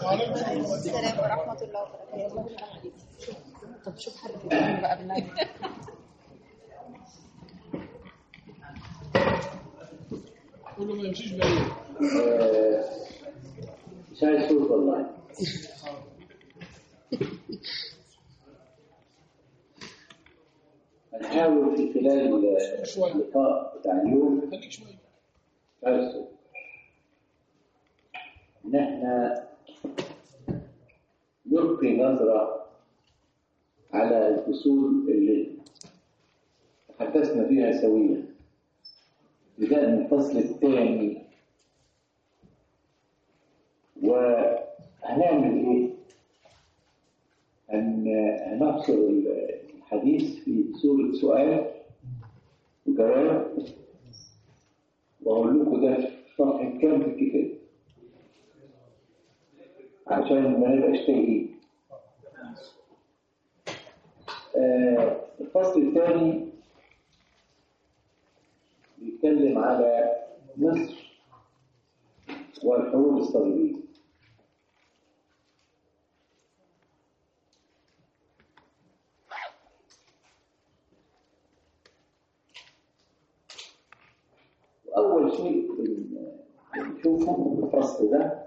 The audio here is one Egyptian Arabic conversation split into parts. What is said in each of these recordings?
السلام ورحمة الله وبركاته طب شوف حد يكلمني بقى بالله كله ما يمشيش بعيد آه، مش عايز صوت والله هنحاول في خلال اللقاء بتاع اليوم خليك شويه مش عايز صوت ان احنا نلقي نظرة على الفصول اللي تحدثنا فيها سويا بداية من الفصل الثاني وهنعمل ايه؟ هن... هنحصر الحديث في صورة سؤال وجواب وأقول لكم ده في صفحة كام في الكتاب عشان ما نبقاش تايهين آه، الفصل الثاني بيتكلم على مصر والحروب الصليبية وأول شيء بن- بنشوفه في الفصل ده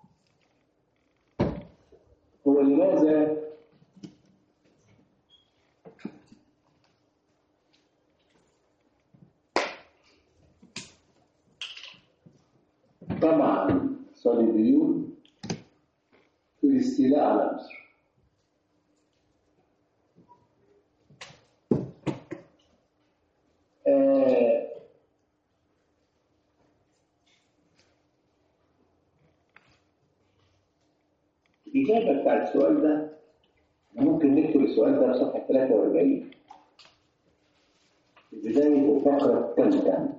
هو لماذا طمع الصليبيون في الاستيلاء على مصر آه، الإجابة بتاع السؤال ده ممكن نكتب السؤال ده في صفحة 43 في بداية الفقرة الثالثة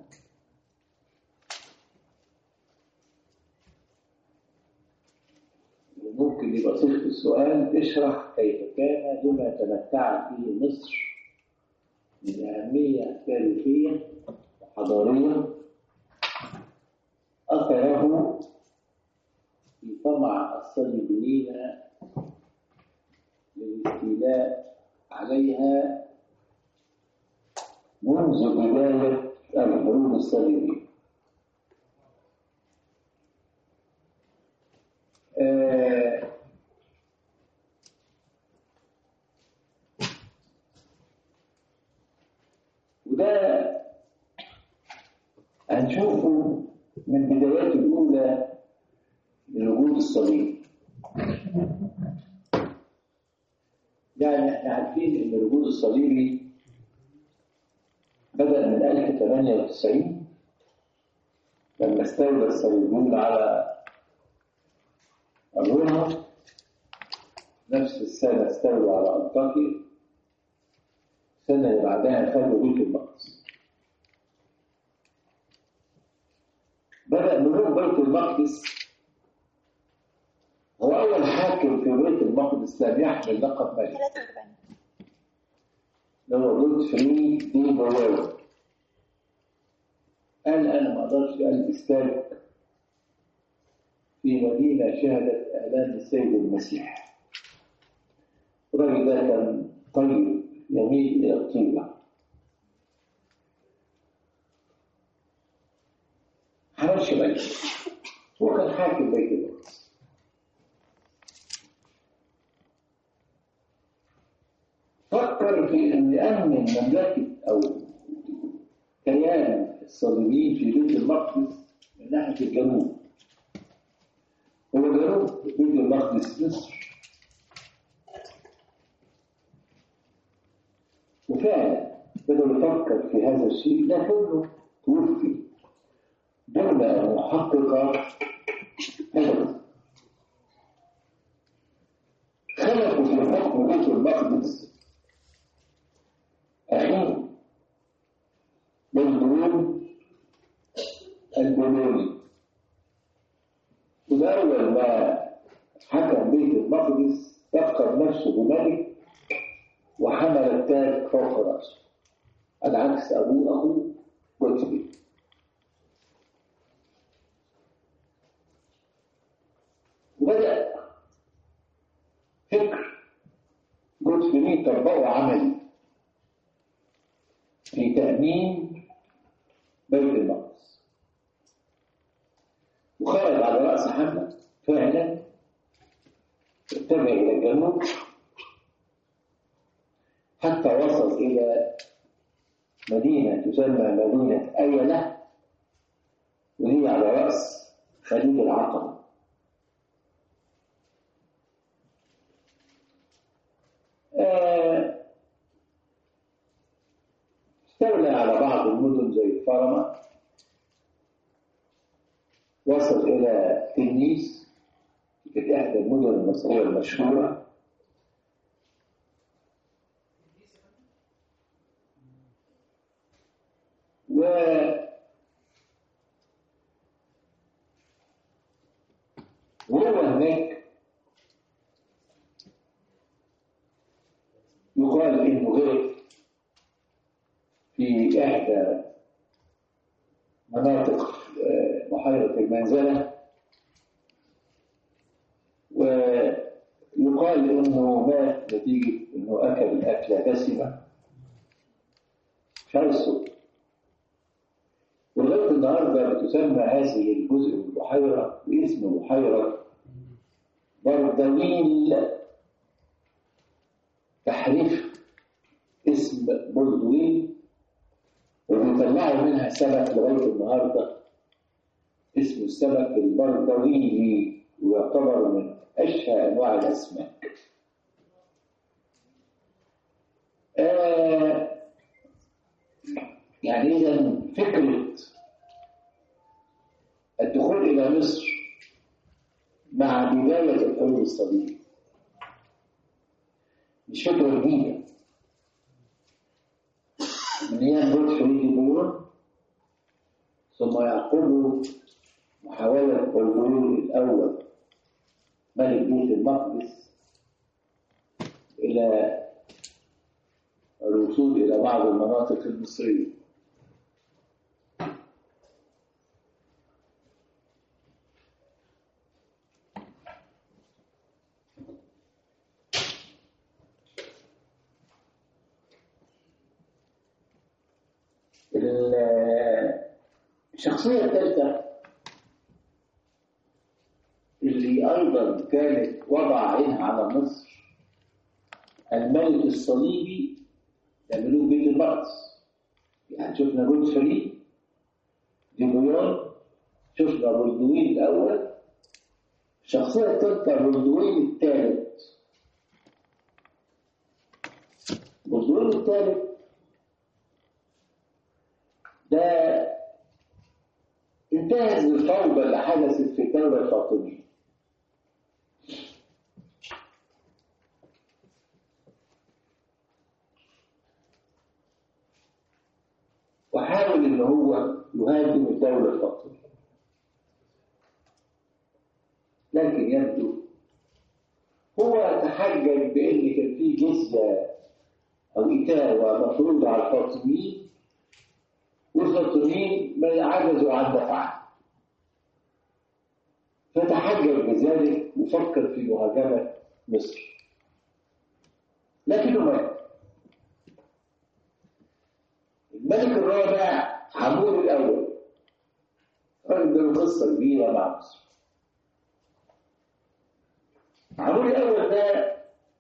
ممكن يبقى صيغة السؤال اشرح كيف كان بما تمتعت به مصر من أهمية تاريخية وحضارية أثره في طمع الصليبيين للاستيلاء عليها منذ بداية الحروب الصليبية آه، وده هنشوفه من بداياته الأولى للوجود الصليبي يعني احنا عارفين ان الوجود الصليبي بدأ من 1098 لما استولى الصليبيون على روما نفس السنة استولوا على أنطاكيا السنة اللي بعدها خدوا بيت المقدس بدأ ملوك بيت المقدس هو أول حاكم في بيت المقدس لم يحمل لقب ملك 43 اللي هو جودفري دي بواوي قال أنا ما أقدرش قال استاذ في مدينة شهدت آلام السيد المسيح الراجل ده كان طيب يميل إلى الطيبة حملش ملك هو كان حاكم بيت المقدس فكر في أن يأمن مملكة أو كيان الصليبيين في بيت المقدس من ناحية الجنوب هو جنوب بيت المقدس مصر وفعلا بدأ يفكر في هذا الشيء لكنه توفي دون أن يحقق هدفه خلقوا في حكم بيت المقدس أخيه مجنون البنوني وده أول ما حكم بيت المقدس فكر نفسه بملك وحمل التاج فوق رأسه على عكس أبوه أخوه جوتفري وبدأ يطبقوا عملي في تأمين بيت المقدس وخرج على رأس حملة فعلا اتجه إلى الجنوب حتى وصل إلى مدينة تسمى مدينة أيلة وهي على رأس خليج العقبة آه، استولى على بعض المدن زي الفرمة وصل إلى تنيس كانت إحدى المدن المصرية المشهورة و وهو هناك يقال انه غرق في احدى مناطق آه، بحيره المنزله ويقال انه مات نتيجه انه اكل اكله دسمه مش عارف السبب ولغايه النهارده بتسمى هذه الجزء من البحيره باسم بحيره بردويل تحريف اسم بردويل وبيطلعوا منها سمك لغايه النهارده اسمه السمك البردويلي ويعتبر من اشهى انواع الاسماك. آه يعني اذا فكره الدخول الى مصر مع بدايه الحروب الصليبيه مش فكره جديده من ايام جورج بيون ثم يعقبه محاوله بلبول الاول ملك بيت المقدس الى الوصول الى بعض المناطق المصريه الشخصية الثالثة اللي أيضا كانت وضع عينها على مصر الملك الصليبي يعملوه بيت المقدس يعني شفنا جود فريد ديبويون شفنا بردوين الأول الشخصية الثالثة بردوين الثالث بردوين الثالث ده انتهت الفوضى اللي حدثت في الدولة الفاطمية وحاول ان هو يهاجم الدولة الفاطمية لكن يبدو هو تحجج بان كان في جزية او اتاوة مفروضة على الفاطميين والفاطميين ما عجزوا عن دفعها فتحجج بذلك وفكر في مهاجمة مصر لكنه مات الملك الرابع عمور الأول راجل له قصة كبيرة مع مصر عمور الأول ده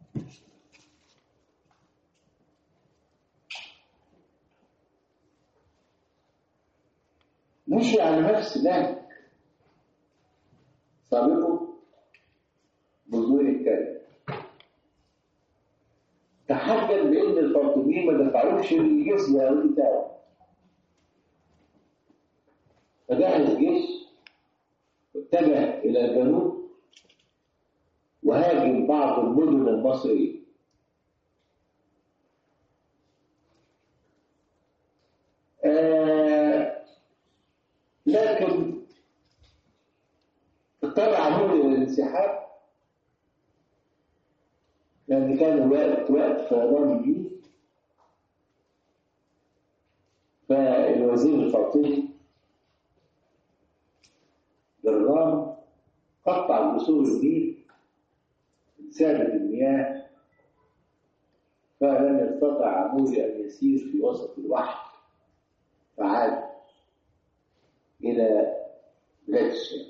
مشي على نفس نهج سابقه بذور الكلب تحجج بان الفاطميين ما دفعوش الجزيه او البتاع فجهز جيش واتجه الى الجنوب وهاجم بعض المدن المصريه آه لكن اضطر عمود الى الانسحاب لأن كان الوقت وقت فيضان الجيل فالوزير الفاطمي جرام قطع جسور النيل سالت المياه فلم يستطع عموري أن يسير في وسط الوحل فعاد إلى بلاد الشام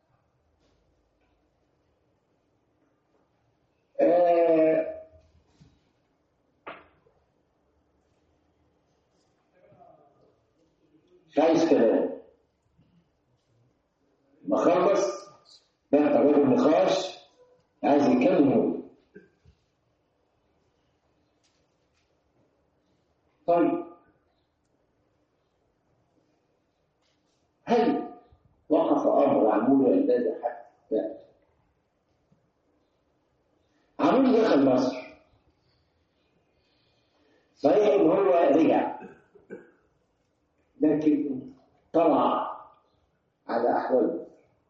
آه مش عايز كلام ما خلص بقى الراجل النقاش عايز يتكلم هو طيب هل وقف امر عموري عندنا حتى لا عموري دخل مصر صحيح ان هو رجع لكن طلع على احوال مصر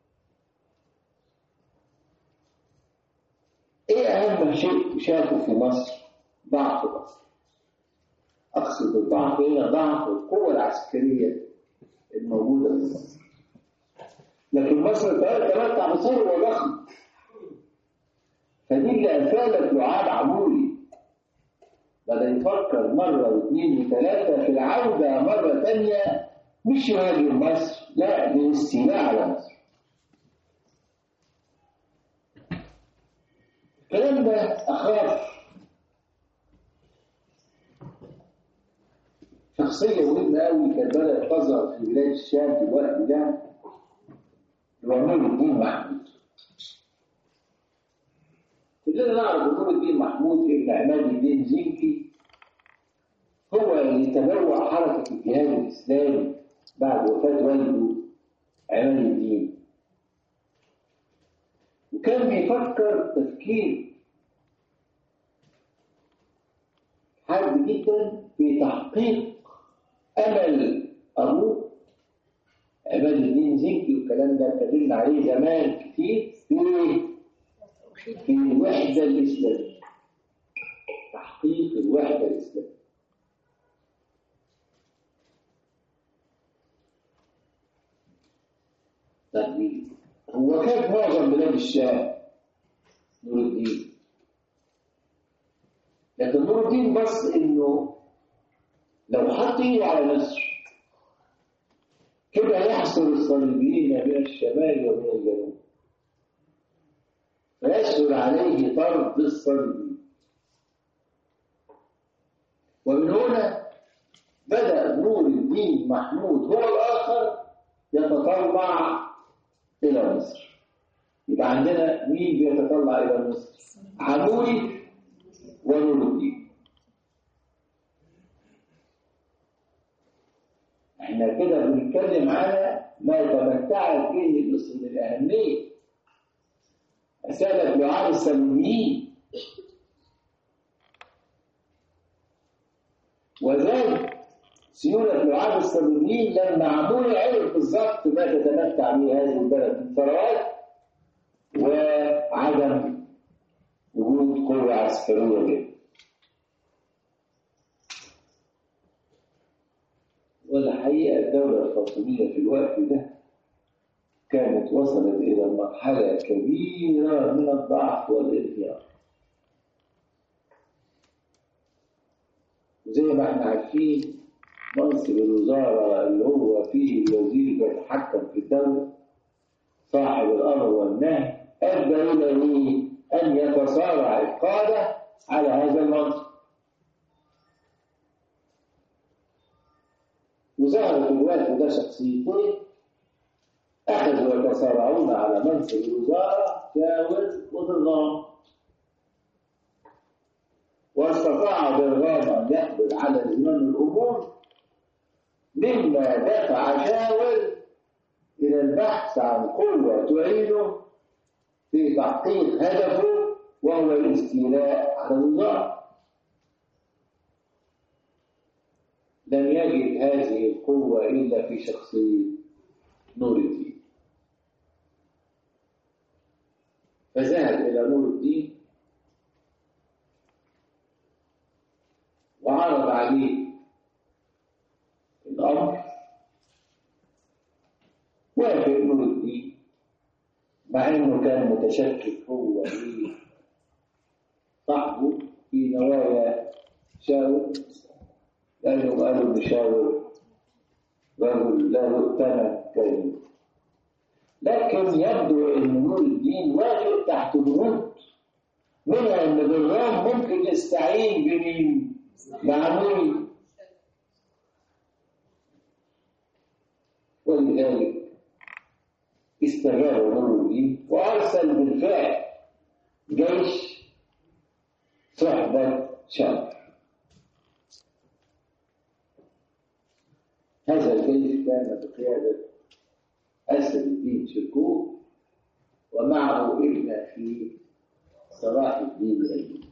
ايه اهم شيء شافه في مصر ضعف مصر اقصد الضعف هنا ضعف القوه العسكريه الموجوده في مصر لكن مصر تمتع بثروه ضخمه فدي اللي افادت لعاب عموري بدأ يفكر مرة واثنين وثلاثة في العودة مرة ثانية مش يهاجم مصر لا للاستيلاء على مصر الكلام ده أخاف شخصية مهمة أوي كانت بدأت تظهر في بلاد الشام في الوقت ده هو نور الدين محمود كلنا نعرف ان نور الدين محمود ابن عماد الدين زنكي هو اللي تبوأ حركة الجهاد الإسلامي بعد وفاة والده عماد الدين وكان بيفكر تفكير حاد جدا في تحقيق أمل أبوه عماد الدين زنكي والكلام ده اتكلمنا عليه زمان كتير في في الوحدة الإسلامية تحقيق الوحدة الإسلامية طيب هو كان معظم بلاد الشام نور الدين لكن نور الدين بص انه لو حط ايده على مصر كده يحصر الصليبيين من الشمال ومن الجنوب فيسهل عليه طرد الصليبيين ومن هنا بدأ نور الدين محمود هو الآخر يتطلع إلى مصر يبقى عندنا مين بيتطلع إلى مصر؟ عموري ونور الدين احنا كده بنتكلم على ما تمتعت به مصر من الأهمية أسألك دعاء السلميين وذلك سيولة دعاء السلميين لما عمول عرف بالظبط ما تتمتع به هذه البلد من ثروات وعدم وجود قوة عسكرية جدا والحقيقة الدولة الفاطمية في الوقت ده كانت وصلت إلى مرحلة كبيرة من الضعف والانهيار وزي ما احنا عارفين منصب الوزارة اللي هو فيه الوزير بيتحكم في الدولة صاحب الأمر والنهي أدى إلى إيه؟ أن يتصارع القادة على هذا المنصب وظهرت الوقت ده شخصيتين أخذوا يتصارعون على منصب الوزارة شاول وضرغام واستطاع ضرغام أن يقبض على زمام الأمور مما دفع شاول إلى البحث عن قوة تعينه في تحقيق هدفه وهو الاستيلاء على الوزارة لم يجد هذه القوة إلا في شخصية نور الدين فذهب إلى نور الدين وعرض عليه الأمر وافق نور الدين مع إنه كان متشكك هو في صاحبه في نوايا شاور لأنه قالوا مشاور رجل له ثمن كريم لكن يبدو ان نور الدين واقف تحت ضغوط منها ان بالرغم ممكن يستعين بمين؟ بعمري ولذلك استجاب نور الدين وارسل بالفعل جيش صحبه شام هذا الجيش كان بقياده اسد الدين شركوه ومعه ابن اخيه صلاح الدين الايوبي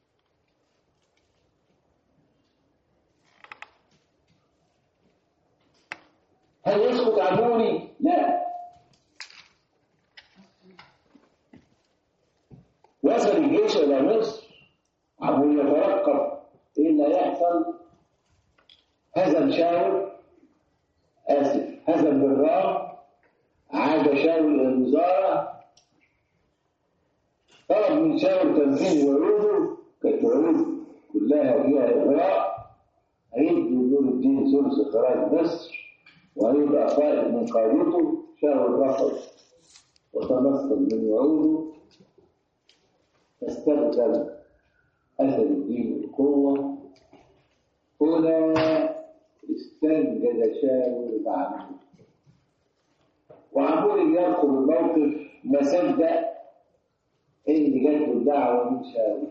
هل يسقط عموري؟ لا وصل الجيش الى مصر عموري يترقب ايه اللي هيحصل هزم شاور اسف هزم بالرام عاد شاور الى الوزاره طلب من شاور تنفيذ وعوده كانت وعود كلها فيها اغراء هيدي نور الدين ثلث خراج مصر وهيبقى قائد من قائدته شاور رفض وتنصل من وعوده فاستخدم أسد الدين القوة هنا استنجد شاور بعمره وعمور يدخل الموقف ما صدق ان جات له الدعوه من شاور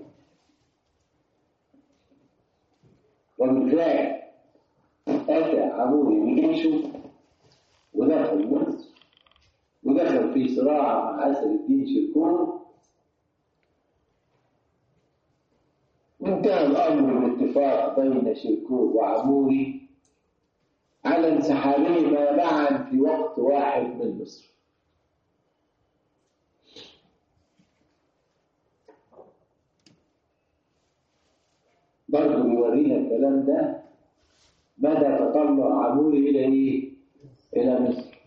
وبالفعل اتى عمور بجيشه ودخل مصر ودخل في صراع مع اسد الدين شركون وانتهى الامر بالاتفاق بين شركوه وعموري على انسحابهما معا في وقت واحد من مصر برضه بيورينا الكلام ده مدى تطلع عموري الى ايه؟ الى مصر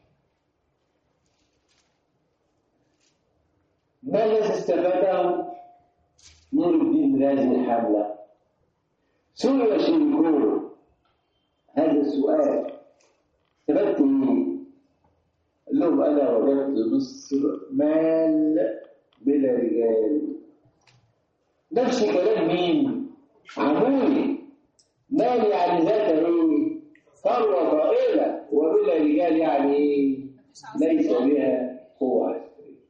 ما الذي استفاده نور الدين من هذه الحمله؟ سئل شركوه هذا السؤال استفدت ايه؟ قال لهم انا وجدت مصر مال بلا رجال نفس كلام مين؟ عموري مال يعني ذات ايه؟ ثروه طائله وبلا رجال يعني ايه؟ ليس بها قوه عسكريه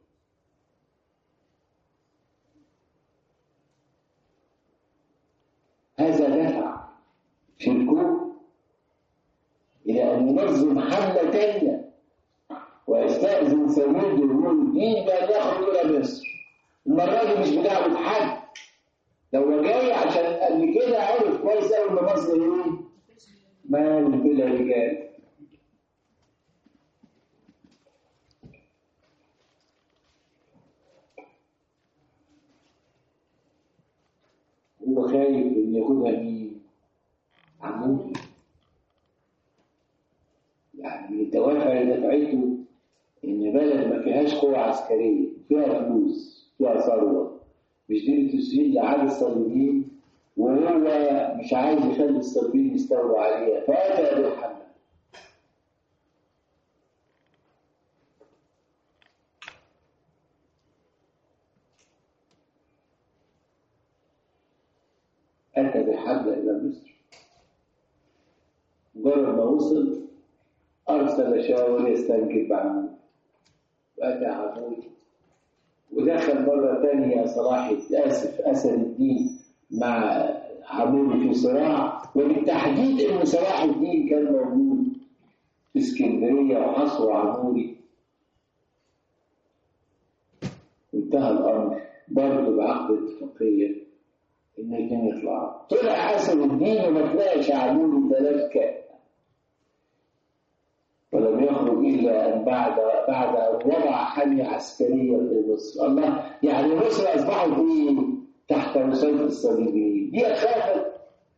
هذا دفع شركوه إلى أن ينظم حملة تانية ويستأذن سيد نور الدين بأن يخرج إلى مصر المرة دي مش بدعوة حد ده هو جاي عشان قبل كده عرف كويس قوي إن مصر إيه؟ مال بلا رجال هو خايف إن ياخدها مين؟ عمودي يعني الدوافع اللي دفعته ان بلد ما فيهاش قوة عسكرية فيها فلوس فيها ثروة مش دي اللي تسيء لعاد الصليبيين وهو مش عايز يخلي الصليبيين يستولوا عليها فأتى بالحملة أتى بالحملة إلى مصر مجرد ما وصل أرسل شاور يستنكر بعمود وأتى عمود ودخل مرة ثانية صلاح آسف أسد الدين مع عمود في صراع وبالتحديد إن صلاح الدين كان موجود في اسكندرية وحصروا عموري انتهى الأمر برضه بعقد اتفاقية إن الاثنين يطلعوا طلع أسد الدين وما طلعش عموري ثلاث كائن ولم يخرج إلا أن بعد بعد أن وضع حمية عسكرية في مصر الله يعني مصر أصبحت إيه تحت مسيطرة الصليبيين دي أخافت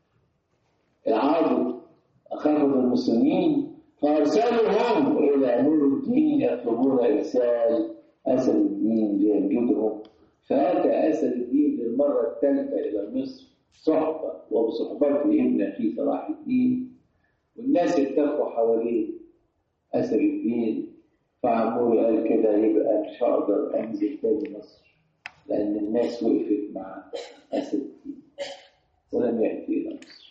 العرب أخافت المسلمين فأرسلوا هم إلى نور الدين يطلبون إرسال أسد الدين لينجدهم فأتى أسد الدين للمرة الثالثة إلى مصر صحبة وبصحبته ابن أخيه صلاح الدين والناس اتفقوا حواليه أسر الدين فعموري قال كده يبقى مش هقدر أنزل تاني مصر لأن الناس وقفت مع أسر الدين ولم يأتي إلى مصر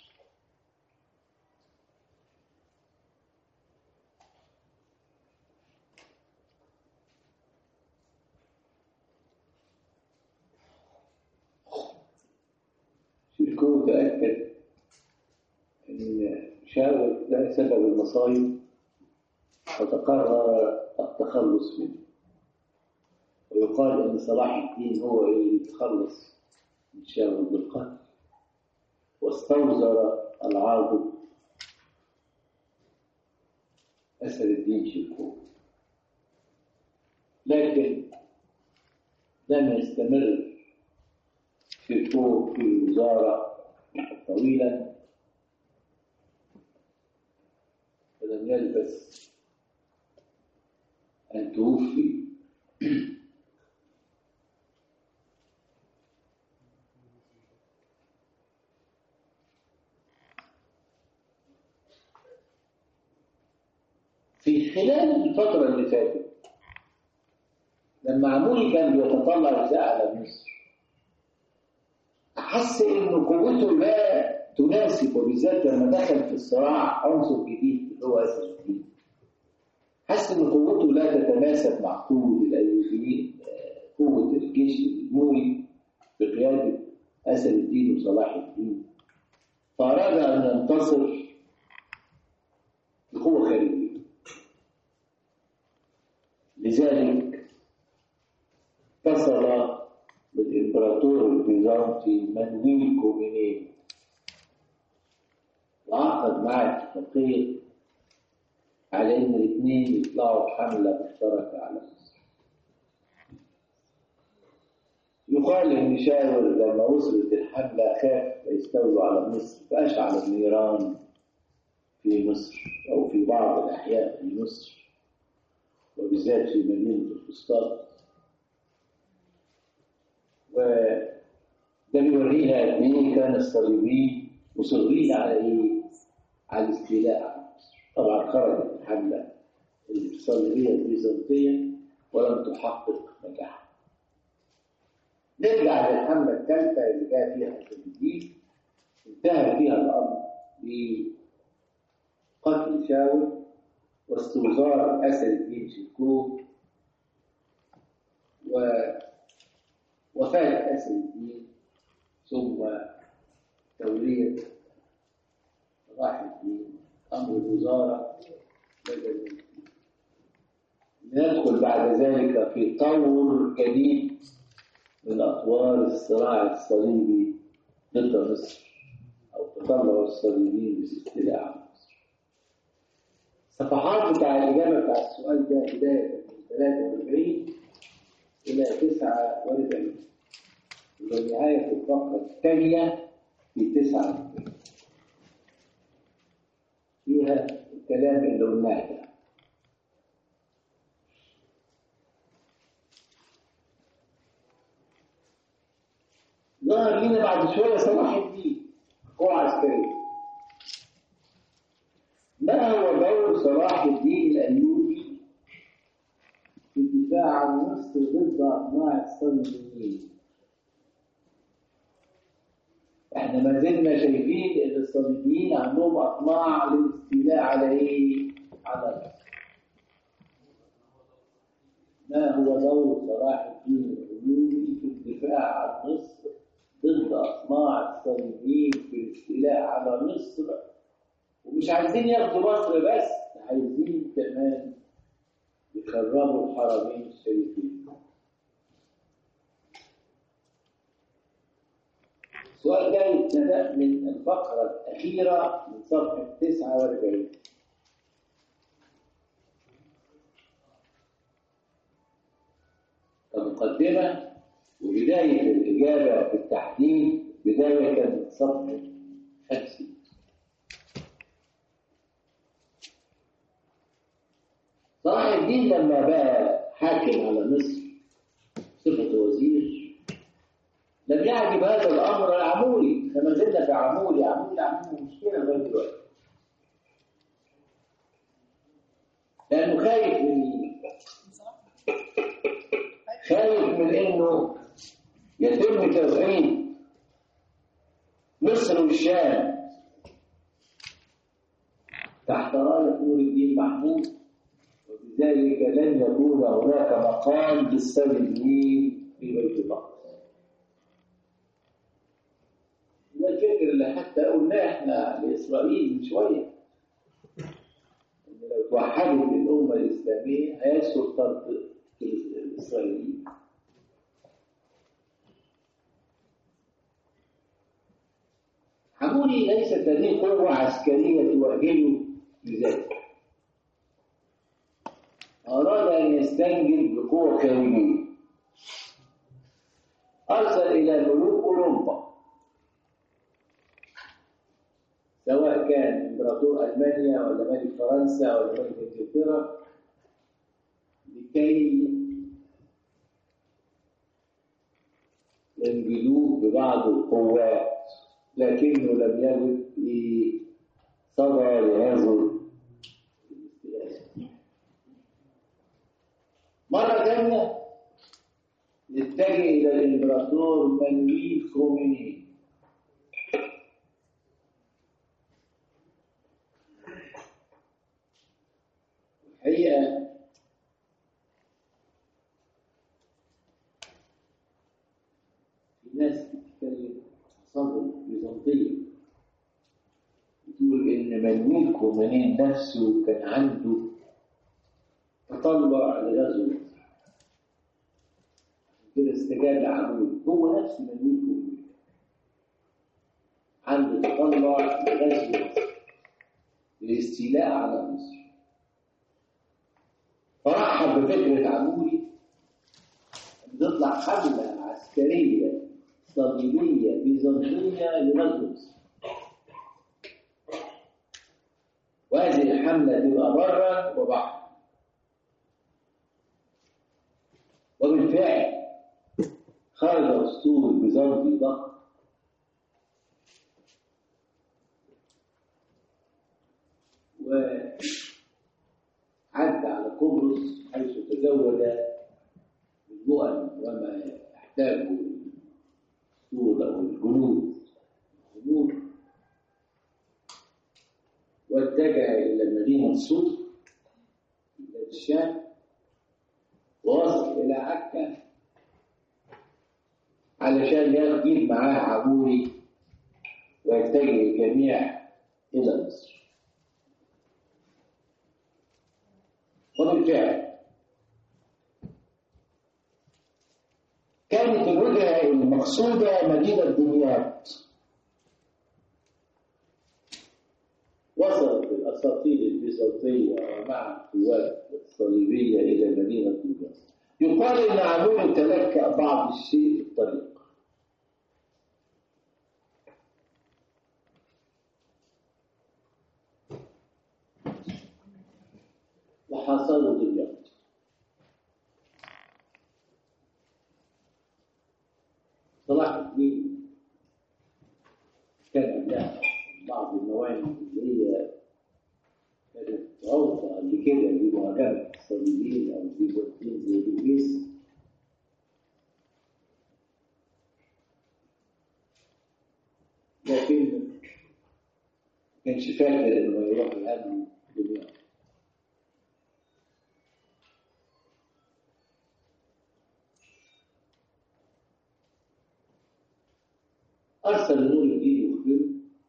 شيكو تأكد أن شاول ده سبب المصايب فتقرر التخلص منه ويقال أن صلاح الدين هو اللي يتخلص من شاول بالقتل واستوزر العاضد أسد الدين شيكو لكن لم يستمر شيكو في الوزارة طويلا فلم يلبث أن توفي في خلال الفترة اللي فاتت لما عمولي كان بيتطلع ازاي على مصر أحس إن قوته لا تناسب وبالذات لما دخل في الصراع عنصر جديد اللي هو أسد الدين حس إن قوته لا تتناسب مع قوة الأيوبيين آه، قوة الجيش الأموي بقيادة أسد الدين وصلاح الدين فأراد أن ينتصر بقوة خارجية لذلك اتصل بالإمبراطور البيزنطي مانويل كومينين وعقد معاه اتفاقية على إن الاثنين يطلعوا بحملة مشتركة على مصر. يقال إن شاول لما وصلت الحملة خاف يستولوا على مصر فأشعل النيران في مصر أو في بعض الأحياء في مصر وبالذات في مدينة الفسطاط وده بيورينا قد ايه كان الصليبيين مصرين على ايه؟ على الاستيلاء على مصر. طبعا خرجت الحمله الصليبيه البيزنطيه ولم تحقق نجاحها. نرجع للحمله الثالثه اللي جاء فيها الصليبيين انتهى فيها الامر بقتل شاول واستوزار اسد الدين شكوك ووفاة أسد الدين ثم تولية صلاح الدين أمر الوزارة لدى المسلمين ندخل بعد ذلك في طور جديد من أطوار الصراع الصليبي ضد مصر أو تطلع الصليبيين بالاستيلاء على مصر. الصفحات بتاع الإجابة بتاع السؤال ده بداية من 43 إلى 49 ونهاية الفقرة الثانية في 49 فيها الكلام اللي قلناه ده ظهر لنا بعد شوية صلاح الدين قوة عسكرية ما هو دور صلاح الدين الأيوبي في الدفاع عن مصر ضد أطماع الصليبيين احنا ما زلنا شايفين ان الصليبيين عندهم اطماع للاستيلاء على ايه؟ على مصر. ما هو دور صلاح الدين الايوبي في الدفاع عن مصر ضد اطماع الصليبيين في الاستيلاء على مصر ومش عايزين ياخدوا مصر بس عايزين كمان يخربوا الحرمين الشريفين السؤال ده ابتدأ من الفقرة الأخيرة من صفحة 49 كمقدمة وبداية الإجابة بالتحديد بداية من صفحة 50 صلاح الدين لما بقى حاكم على مصر صفة وزير لم يعجب هذا الامر عمولي لما زلنا في عمولي عمولي عنده مشكله لغايه دلوقتي لانه خايف من خايف من انه يتم توحيد مصر والشام تحت رايه نور الدين محمود وبذلك لن يكون هناك مقام للصليبيين في بيت المقدس ده الفكر اللي حتى قلناه احنا لاسرائيل من شويه ان لو توحدت الامه الاسلاميه هيسهل طرد الاسرائيليين حمولي ليست هذه قوه عسكريه تؤهله لذلك اراد ان يستنجد بقوه كونيه ارسل الى ملوك اوروبا سواء كان امبراطور المانيا ولا ملك فرنسا ولا ملك انجلترا لكي ينجدوه ببعض القوات لكنه لم يجد في صدى لهذا مرة ثانية نتجه إلى الإمبراطور منويل كوميني الحقيقة في ناس بتتكلم صدر بيزنطية بتقول إن منويل كوميني نفسه كان عنده تطلع لغزو كده استجاب لعمود هو نفس منويل كوميني عنده تطلع لغزو مصر للاستيلاء على مصر فرحب بفكرة عموري أن تطلع حملة عسكرية صليبية بيزنطية لغزو مصر وهذه الحملة تبقى برا وبحر وبالفعل خرج أسطول بيزنطي ضخم وعدى على قبرص حيث تزود بالمؤن وما يحتاجه الأسطول أو الجنود الخمور واتجه إلى مدينة صوت في بلاد الشام ووصل إلى عكا علشان يجيب معاه عبوري ويتجه الجميع إلى مصر وبالفعل كانت الوجهة المقصودة مدينة دمياط وصلت الأساطيل البيزنطية ومع القوات الصليبية إلى مدينة دمياط يقال إن عمرو تلكأ بعض الشيء في الطريق وحاصروا دمياط صلاح الدين كان قبلها بعض الموانئ اللي هي كانت عرضة قبل كده لمهاجمة الصليبيين أو البيزنطيين زي الإنجليز لكن ما كانش فاكر إنه يروح يهاجم دمياط أرسل نور الدين يخبره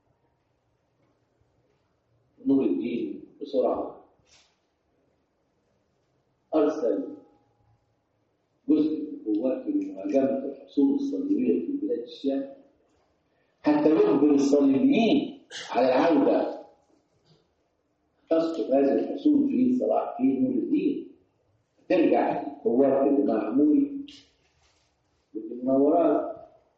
نور الدين بسرعة أرسل جزء من قواته لمهاجمة الحصول الصليبية في بلاد الشام حتى يخبر الصليبيين على العودة تسقط هذه الحصول في صلاح في نور الدين ترجع القوات اللي مع عموري بالمناورات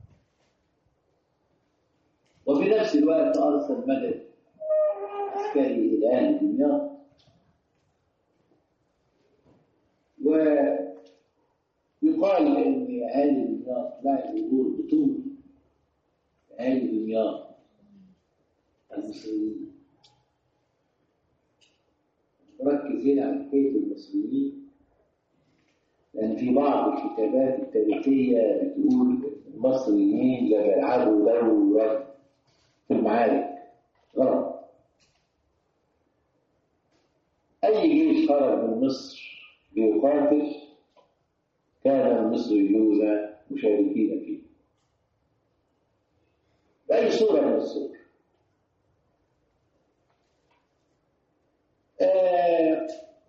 وفي نفس الوقت أرسل مدد عسكري إلى أهل دمياط ويقال يقال ان اهالي دمياط لا يقول بطول اهالي دمياط المصريين ركز هنا على حكايه المصريين لان في بعض الكتابات التاريخيه بتقول المصريين لم يلعبوا دورا في المعارك غلط اي جيش خرج من مصر ليقاتل كان المصريون مشاركين فيه بأي صورة من الصور آه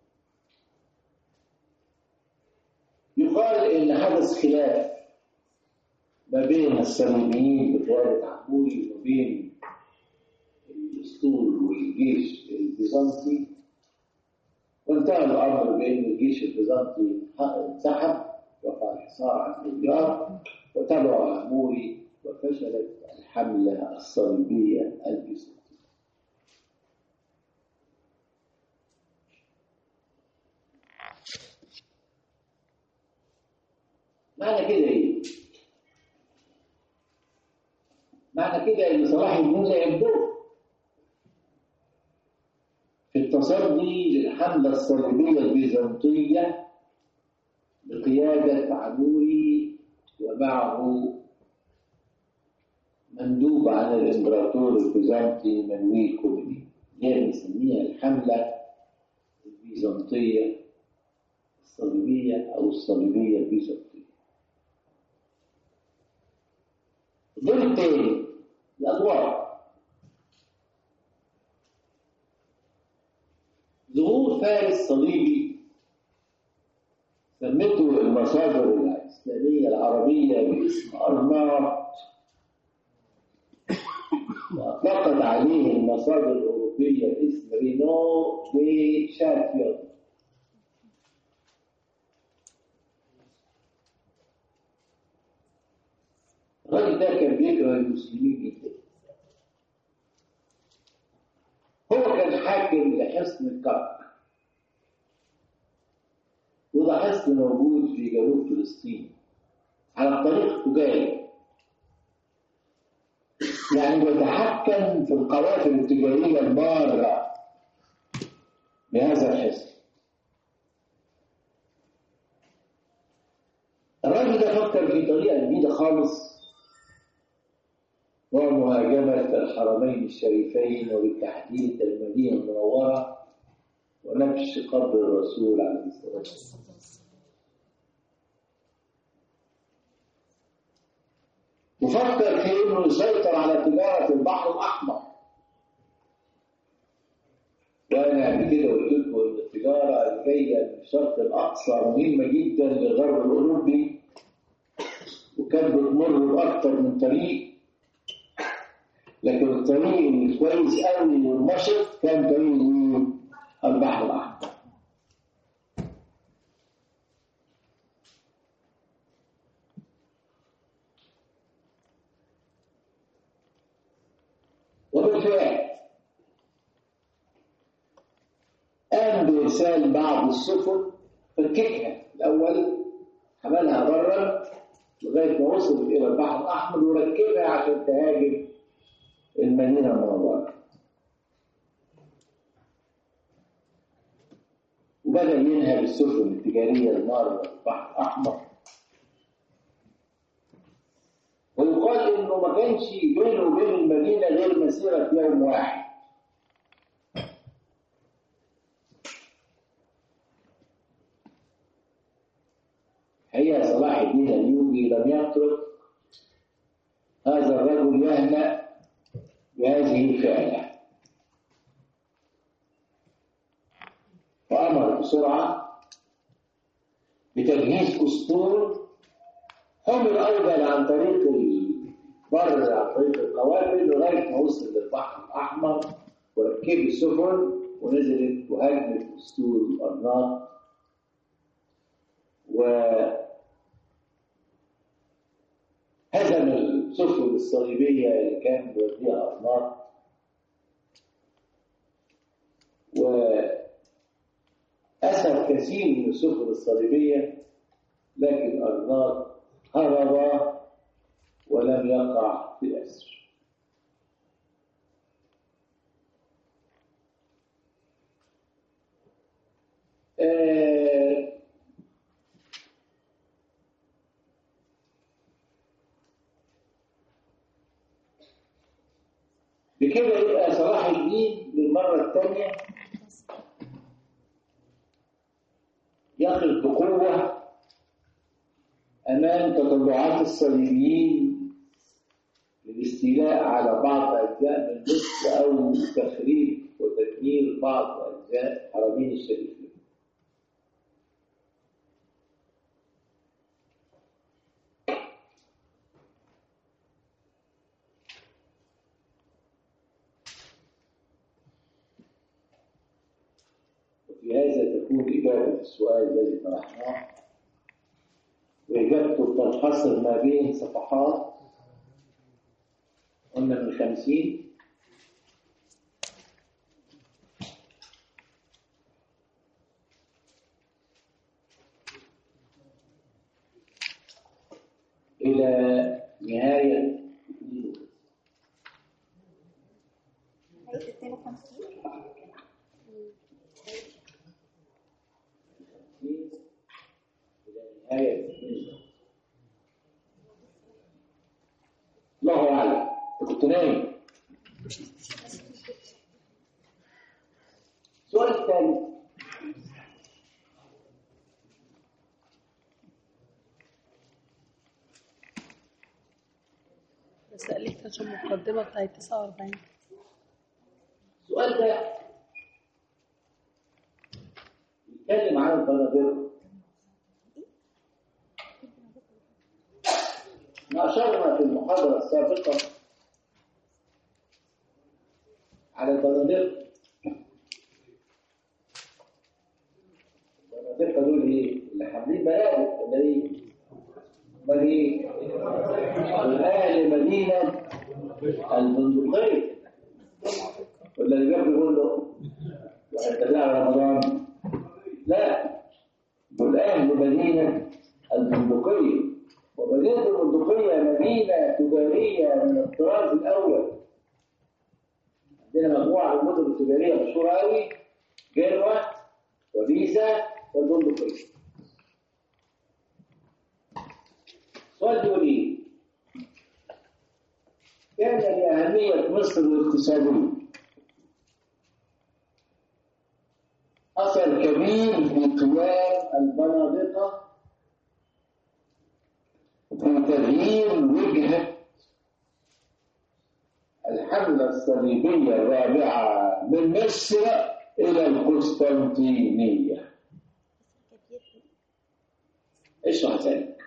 يقال إن حدث خلاف ما بين الصليبيين بقيادة عبوري وما بين الأسطول والجيش البيزنطي وانتهى الأمر بأن الجيش البيزنطي انسحب رفع الحصار عن الديار وتبع عموري وفشلت الحملة الصليبية البيزنطية معنى كده ايه؟ معنى كده ان صلاح الدين لعب دور في التصدي للحملة الصليبية البيزنطية بقيادة عدوي ومعه مندوب عن الإمبراطور البيزنطي منويل كوميدي هي بنسميها الحملة البيزنطية الصليبية أو الصليبية البيزنطية الدور الثاني الأدوار ظهور فارس صليبي سمته المصادر الإسلامية العربية باسم أرناط وأطلقت عليه المصادر الأوروبية باسم رينو دي شاتفيلد الراجل ده كان بيكره المسلمين جدا هو كان حاكم لحصن الكرك وده حصن موجود في جنوب فلسطين على الطريق تجاري يعني بيتحكم في القوافل التجارية المارة بهذا الحصن الراجل ده فكر في طريقة جديدة خالص وهو مهاجمة الحرمين الشريفين وبالتحديد المدينة المنورة ونبش قبر الرسول عليه الصلاة والسلام وفكر في انه يسيطر على تجاره البحر الاحمر وانا قبل كده قلت لكم ان التجاره الجايه من الشرق الاقصى مهمه جدا للغرب الاوروبي وكانت بتمر باكثر من طريق لكن الطريق اللي كويس قوي والنشط كان طريق البحر الاحمر وبالفعل قام بإرسال بعض السفن فككها الأول حملها بره لغاية ما وصلت إلى البحر الأحمر وركبها عشان تهاجم المدينة المنورة وبدأ ينهب السفن التجارية المارة في البحر الأحمر ويقال انه ما كانش بينه وبين المدينه غير مسيره يوم واحد هي صلاح الدين الايوبي لم يترك هذا الرجل يهنأ بهذه الفعله وامر بسرعه بتجهيز اسطول حمل أيضا عن طريق البر عن طريق القوافل لغاية ما وصل للبحر الأحمر وركب السفن ونزلت وهاجمت أسطول الأرناط و هزم السفن الصليبية اللي كان بيوديها أرناط وأسر كثير من السفن الصليبية لكن أرناط هرب ولم يقع في الأسر آه، بكده يبقى صلاح الدين للمرة الثانية يقف بقوة أمام تطلعات الصليبيين للاستيلاء على بعض أجزاء من مصر أو تخريب وتدمير بعض أجزاء الحرمين الشريفين. وفي هذا تكون إجابة السؤال الذي طرحناه وإجابته تنحصر ما بين صفحات قلنا من خمسين إلى نهاية هيئة 52 إلى نهاية الله أعلم أنت كنت نايم السؤال الثاني بس قالت كانت المقدمة بتاعت 49 السؤال ده يتكلم عن البنادق ما أشرنا في المحاضرة السابقة على البنادق البنادق دول ايه؟ اللي حاملين بنادق ولا ايه؟ امال ايه؟ دول اهل مدينة البندقية ولا اللي جاب يقول له انت لا رمضان لا دول اهل مدينه البندقيه ومدينه البندقيه مدينه تجاريه من الطراز الاول عندنا مجموعه من المدن التجاريه مشهوره قوي جنوه وبيزا والبندقيه السؤال بيقول ايه؟ كان لأهمية مصر الاقتصادية أثر كبير في قيام البنادقة في تغيير وجهة الحملة الصليبية الرابعة من مصر إلى القسطنطينية اشرح ذلك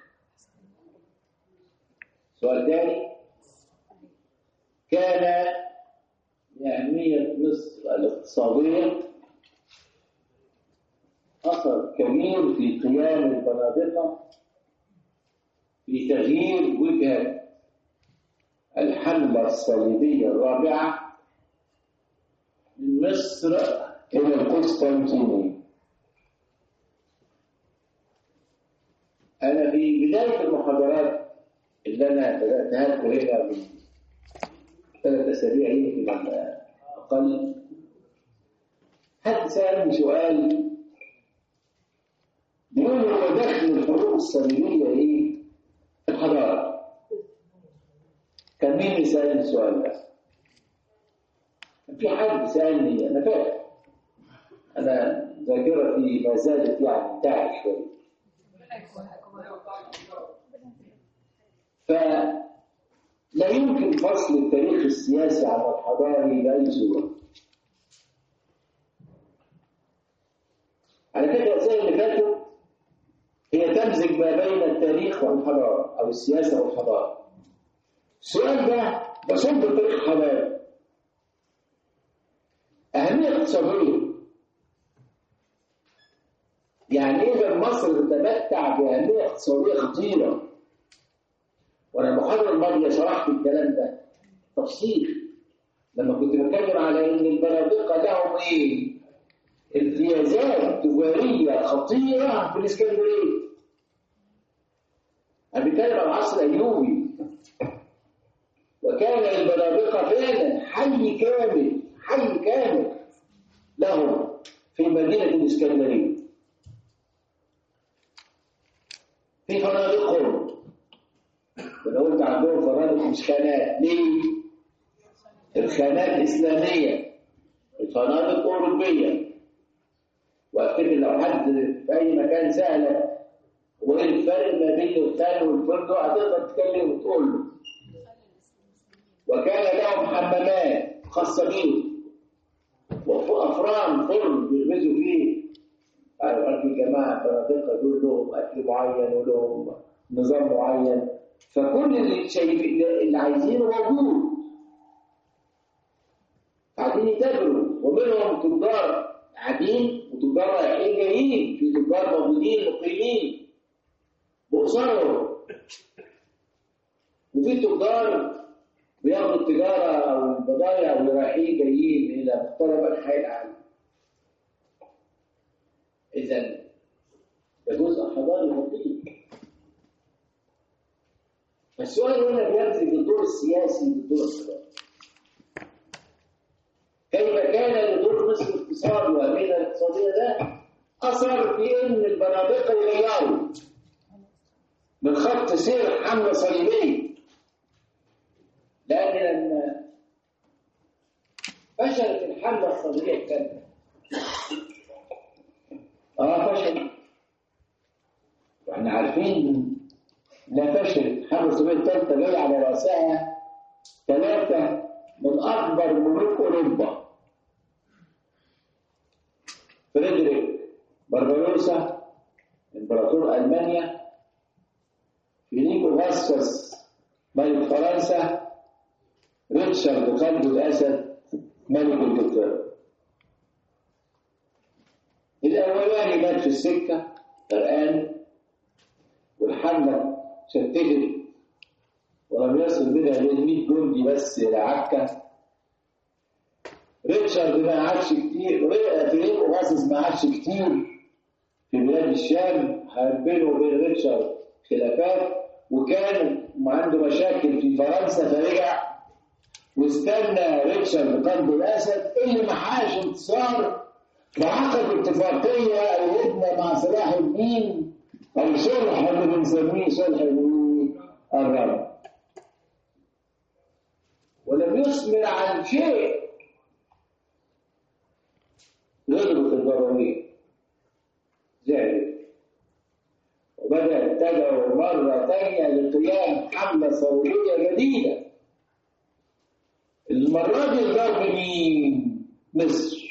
سؤال ثاني كان لأهمية مصر الاقتصادية أثر كبير في قيام البنادقة في تغيير وجهة الحملة الصليبية الرابعة من مصر إلى القسطنطينية أنا في بداية المحاضرات اللي أنا بدأتها لكم هنا من ثلاث أسابيع يمكن على أقل حد سألني سؤال بيقول هو دخل الحروب الصليبية إيه؟ في الحضارة كان مين يسألني السؤال ده؟ كان في حد سألني أنا فاكر أنا ذاكرتي ما زالت يعني تعي شوية فلا يمكن فصل التاريخ السياسي عن الحضاري بأي صورة على فكرة الأسئلة اللي فاتت هي تمزج ما بين التاريخ والحضارة أو السياسة والحضارة السؤال ده بصب تاريخ حضاري أهمية اقتصادية يعني إذا مصر تتمتع بأهمية اقتصادية خطيرة وأنا المحاضرة الماضية شرحت الكلام ده تفصيل لما كنت بتكلم على إن البنادقة لهم إيه؟ امتيازات تجارية خطيرة في الإسكندرية بيتكلم عن عصر ايوبي وكان البنادقه فعلا حي كامل حي كامل لهم في مدينه الاسكندريه في فنادقهم انا قلت عندهم فنادق مش خانات ليه؟ الخانات اسلاميه الفنادق اوروبيه وافتكر لو حد في اي مكان سهله وايه الفرق ما بين الخان والفندق هتقدر تتكلم وتقول له وكان لهم حمامات خاصه بيهم وافران فرن بيخبزوا فيه عارف الجماعه الفنادقه دول لهم اكل معين ولهم نظام معين فكل اللي شايفين اللي عايزينه موجود قاعدين يتاجروا ومنهم تجار قاعدين وتجار رايحين جايين في تجار موجودين مقيمين بأسرهم وفي تجار بياخدوا التجارة أو البضائع واللي رايحين جايين إلى مختلف أنحاء العالم إذا ده جزء حضاري لطيف فالسؤال هنا بيمزج الدور السياسي بالدور الحضاري كيف كان لدور مصر الاقتصادي والبنى الاقتصادية ده أثر في إن البنادقة يغيروا من خط سير حملة صليبية لأن لما فشلت الحملة الصليبية الثالثة اه فشل واحنا عارفين لا فشل الحملة الصليبية الثالثة جاية على رأسها ثلاثة من أكبر ملوك أوروبا فريدريك بربروسا إمبراطور ألمانيا فيليبو فاسكس ملك فرنسا ريتشارد قلب الأسد ملك إنجلترا الأولاني مات في السكة غرقان والحملة شتتت ولم يصل بنا غير 100 جندي بس لعكا ريتشارد ما عادش كتير فيليبو فاسكس ما عادش كتير في بلاد الشام بينه وبين ريتشارد خلافات وكان عنده مشاكل في فرنسا فرجع واستنى ريتشارد قلب الاسد اللي ما حاش انتصار وعقد اتفاقيه قيدنا مع صلاح الدين او صلح اللي بنسميه صلح الرب ولم يثمر عن شيء غدرة البراويل زعلت وبدأت تدعو مرة ثانية لقيام حملة ثورية جديدة المرة دي ضرب مين؟ مصر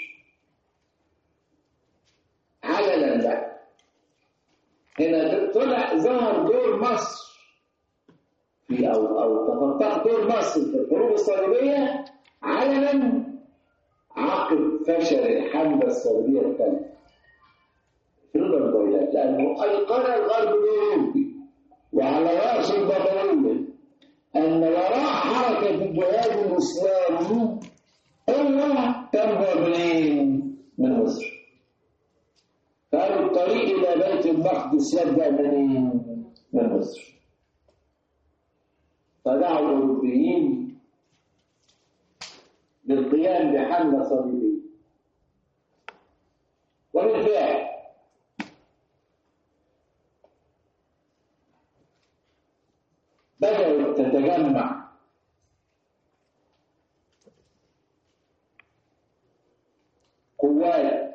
علنا بقى هنا طلع ظهر دور مصر في او او تفتح دور مصر في الحروب الصليبيه علنا عقب فشل الحمله الصليبيه الثانيه في رضا الدولات لانه ايقن الغرب الاوروبي وعلى راس البطليه ان وراء حركه الجهاد الاسلامي قوه تنبع منين؟ من مصر قالوا الطريق الى بيت المقدس يبدا منين؟ من مصر فدعوا الاوروبيين للقيام بحمله صليبيه وبالفعل بدأت تتجمع قوات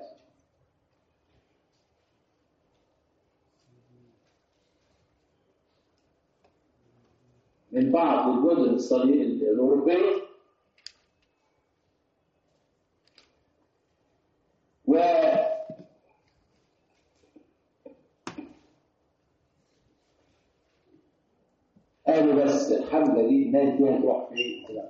من بعض الجزر الصليبية الأوروبية و قالوا بس الحملة دي الناس دي هتروح فين؟ لا.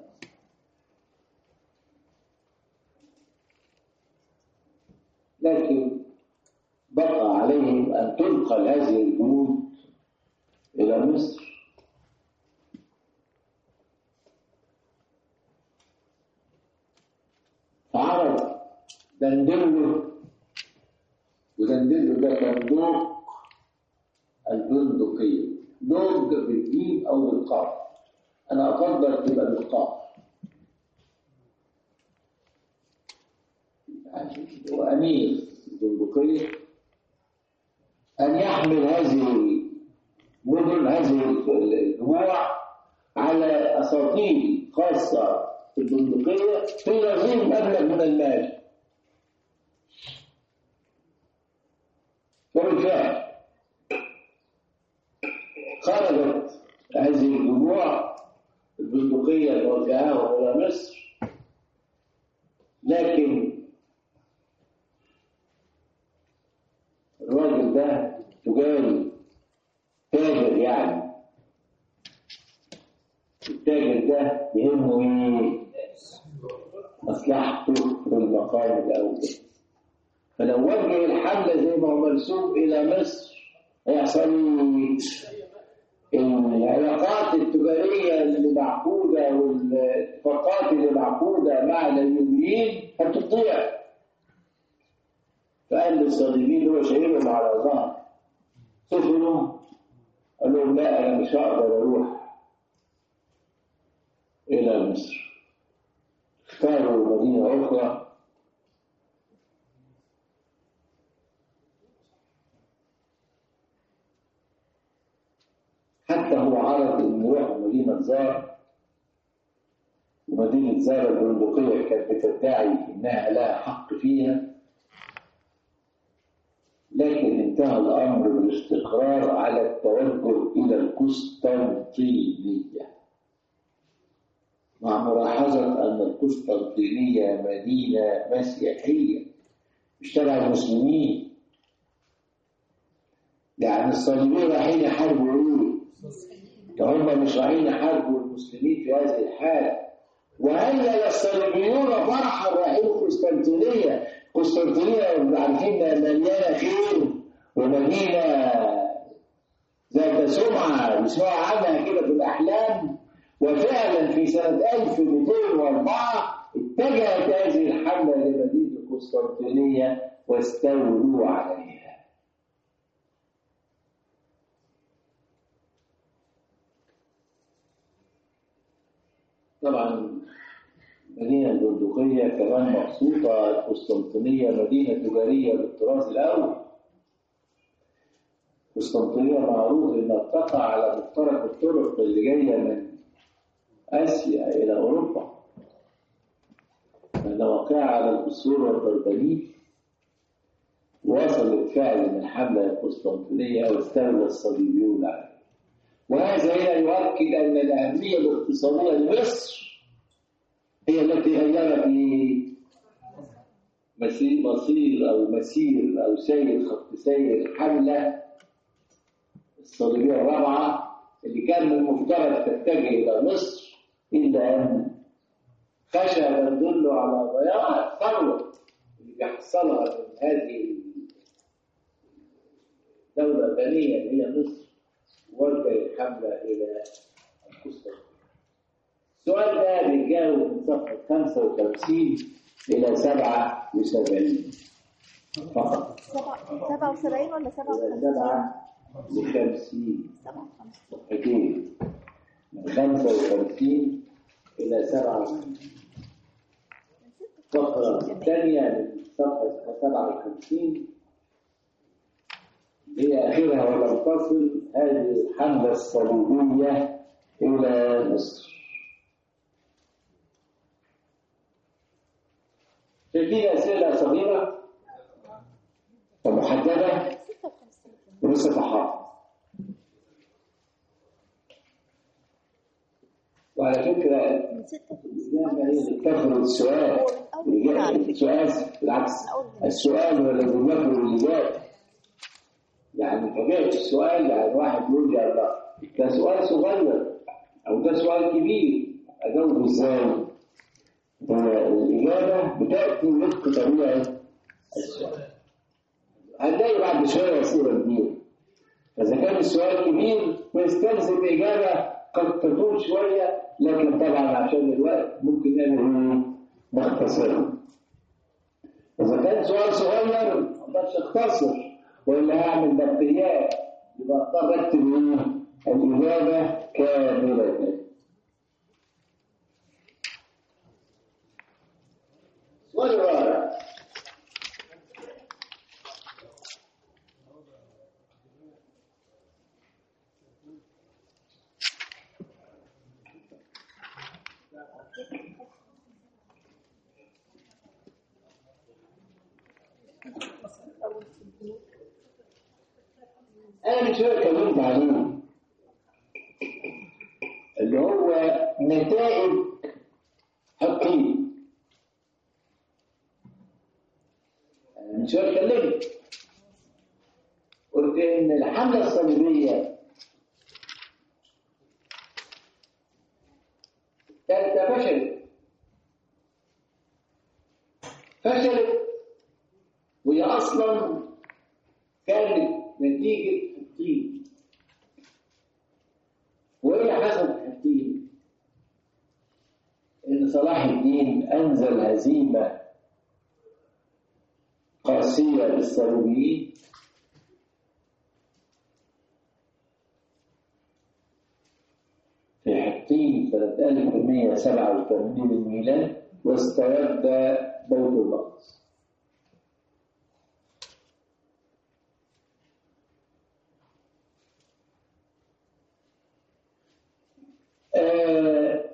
لكن بقى عليهم أن تنقل هذه الجنود إلى مصر فعرض دندله ودندله ده كان دوق البندقية دوق بالجيم أو بالقاف أنا أفضل تبقى بالقاف يعني هو أمير البندقية أن يحمل هذه المدن هذه الجموع على أساطيل خاصة بالبندقية في رصيد مبلغ من المال وبالفعل خرجت هذه الجموع البندقية الموجهة إلى مصر لكن الراجل ده تجاري تاجر يعني التاجر ده يهمه ايه؟ مصلحته في المقام الاول فلو وجه الحمله زي ما هو مرسوم الى مصر هيحصل ايه؟ العلاقات التجاريه اللي معقوده والاتفاقات اللي معقوده مع اليهوديين هتضيع فقال للصليبيين هو شايلهم على ظهر سفنهم قال لهم لا انا مش هقدر اروح الى مصر اختاروا مدينه اخرى حتى هو عرض انه يروح مدينه زار ومدينه زار البندقيه كانت بتدعي انها لها حق فيها لكن انتهى الأمر بالاستقرار على التوجه إلى القسطنطينية مع ملاحظة أن القسطنطينية مدينة مسيحية مش تبع المسلمين يعني الصليبيين رايحين يحاربوا ايه؟ ده هم مش رايحين يحاربوا المسلمين في هذه الحالة وهيا الصليبيون فرحا رايحين القسطنطينية قسطنطينية عارفين مليانة خير ومدينة ذات سمعة بيسمعوا عنها كده في الأحلام وفعلا في سنة 1204 اتجهت هذه الحملة لمدينة القسطنطينية واستولوا عليها طبعا المدينة البندقية كمان مبسوطة القسطنطينية مدينة تجارية بالطراز الأول القسطنطينية معروف إنها تقع على مفترق الطرق اللي جاية من آسيا إلى أوروبا لأنها واقعة على القصور والبربريك وصلت فعلا الحملة القسطنطينية واستولى الصليبيون عليها وهذا هنا يؤكد أن الأهمية الاقتصادية لمصر هي التي غيرت مسير مصير أو مسير أو سير خط سير الحملة الصليبية الرابعة اللي كان من المفترض تتجه إلى مصر إلا أن خشى تدل على ضياع الثروة اللي بيحصلها من هذه الدولة الغنية اللي هي مصر وجه الحملة إلى القسطنطينية. السؤال ده بيجاوب من صفحة 55 إلى 77 فقط. سبعة سبعة وسبعين ولا سبعة إلى وخمسين؟ 57 سبعة وخمسين صفحتين من 55 إلى 57 الفقرة الثانية من صفحة 57 هي آخرها ولم تصل هذه الحملة الصليبية إلى مصر. شايفين أسئلة صغيرة ومحددة ستة وخمسين ولسه تحافظ. وعلى فكرة من ستة لما هي تفرض السؤال الإجابة- السؤال بالعكس السؤال هو الذي يفرض الإجابة يعني طبيعة السؤال يعني واحد يقول يا الله ده سؤال صغير أو ده سؤال كبير أجاوب إزاي؟ الإجابة بتأتي وفق طبيعة السؤال هتلاقي بعد شوية صورة كبيرة فإذا كان السؤال كبير ويستلزم إجابة قد تطول شوية لكن طبعا عشان الوقت ممكن أنا نختصرها إذا كان سؤال صغير ما اقدرش أختصر وإلا هعمل بكتيريات يبقى أضطر أكتب إيه؟ الإجابة كاملة السؤال الرابع أنا من شوية اتكلمت عليه اللي هو نتائج الطين أنا من شوية اتكلمت قلت إن الحملة الصليبية الثالثة فشلت فشلت وهي أصلا كانت نتيجة الطين وإيه اللي حصل في الطين؟ إن صلاح الدين أنزل هزيمة قاسية للصليبيين في حطين سنة 1187 للميلاد واسترد بيت المقدس آه،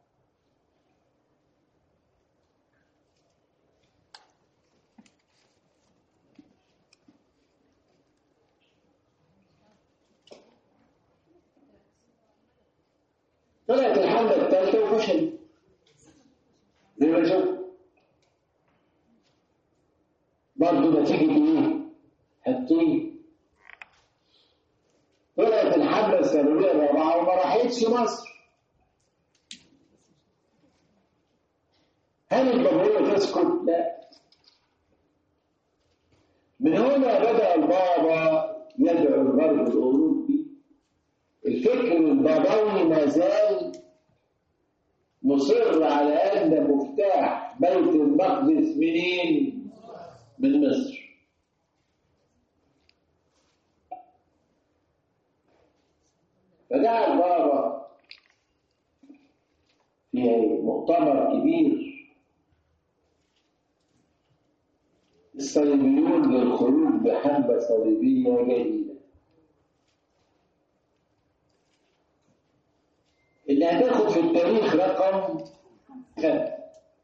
طلعت الحملة الثالثة وفشلت زي ما شفت برضه نتيجة ايه؟ الطين طلعت الحملة الثانوية الرابعة وما راحتش مصر هل الجمهورية تسكت؟ لا من هنا بدأ البابا يدعو الغرب الأوروبي الفكر البابوي ما زال مصر على أن مفتاح بيت المقدس منين؟ من مصر فدعا البابا في مؤتمر كبير الصليبيون للخروج بحملة صليبية جديدة اللي هتاخد في التاريخ رقم خمسة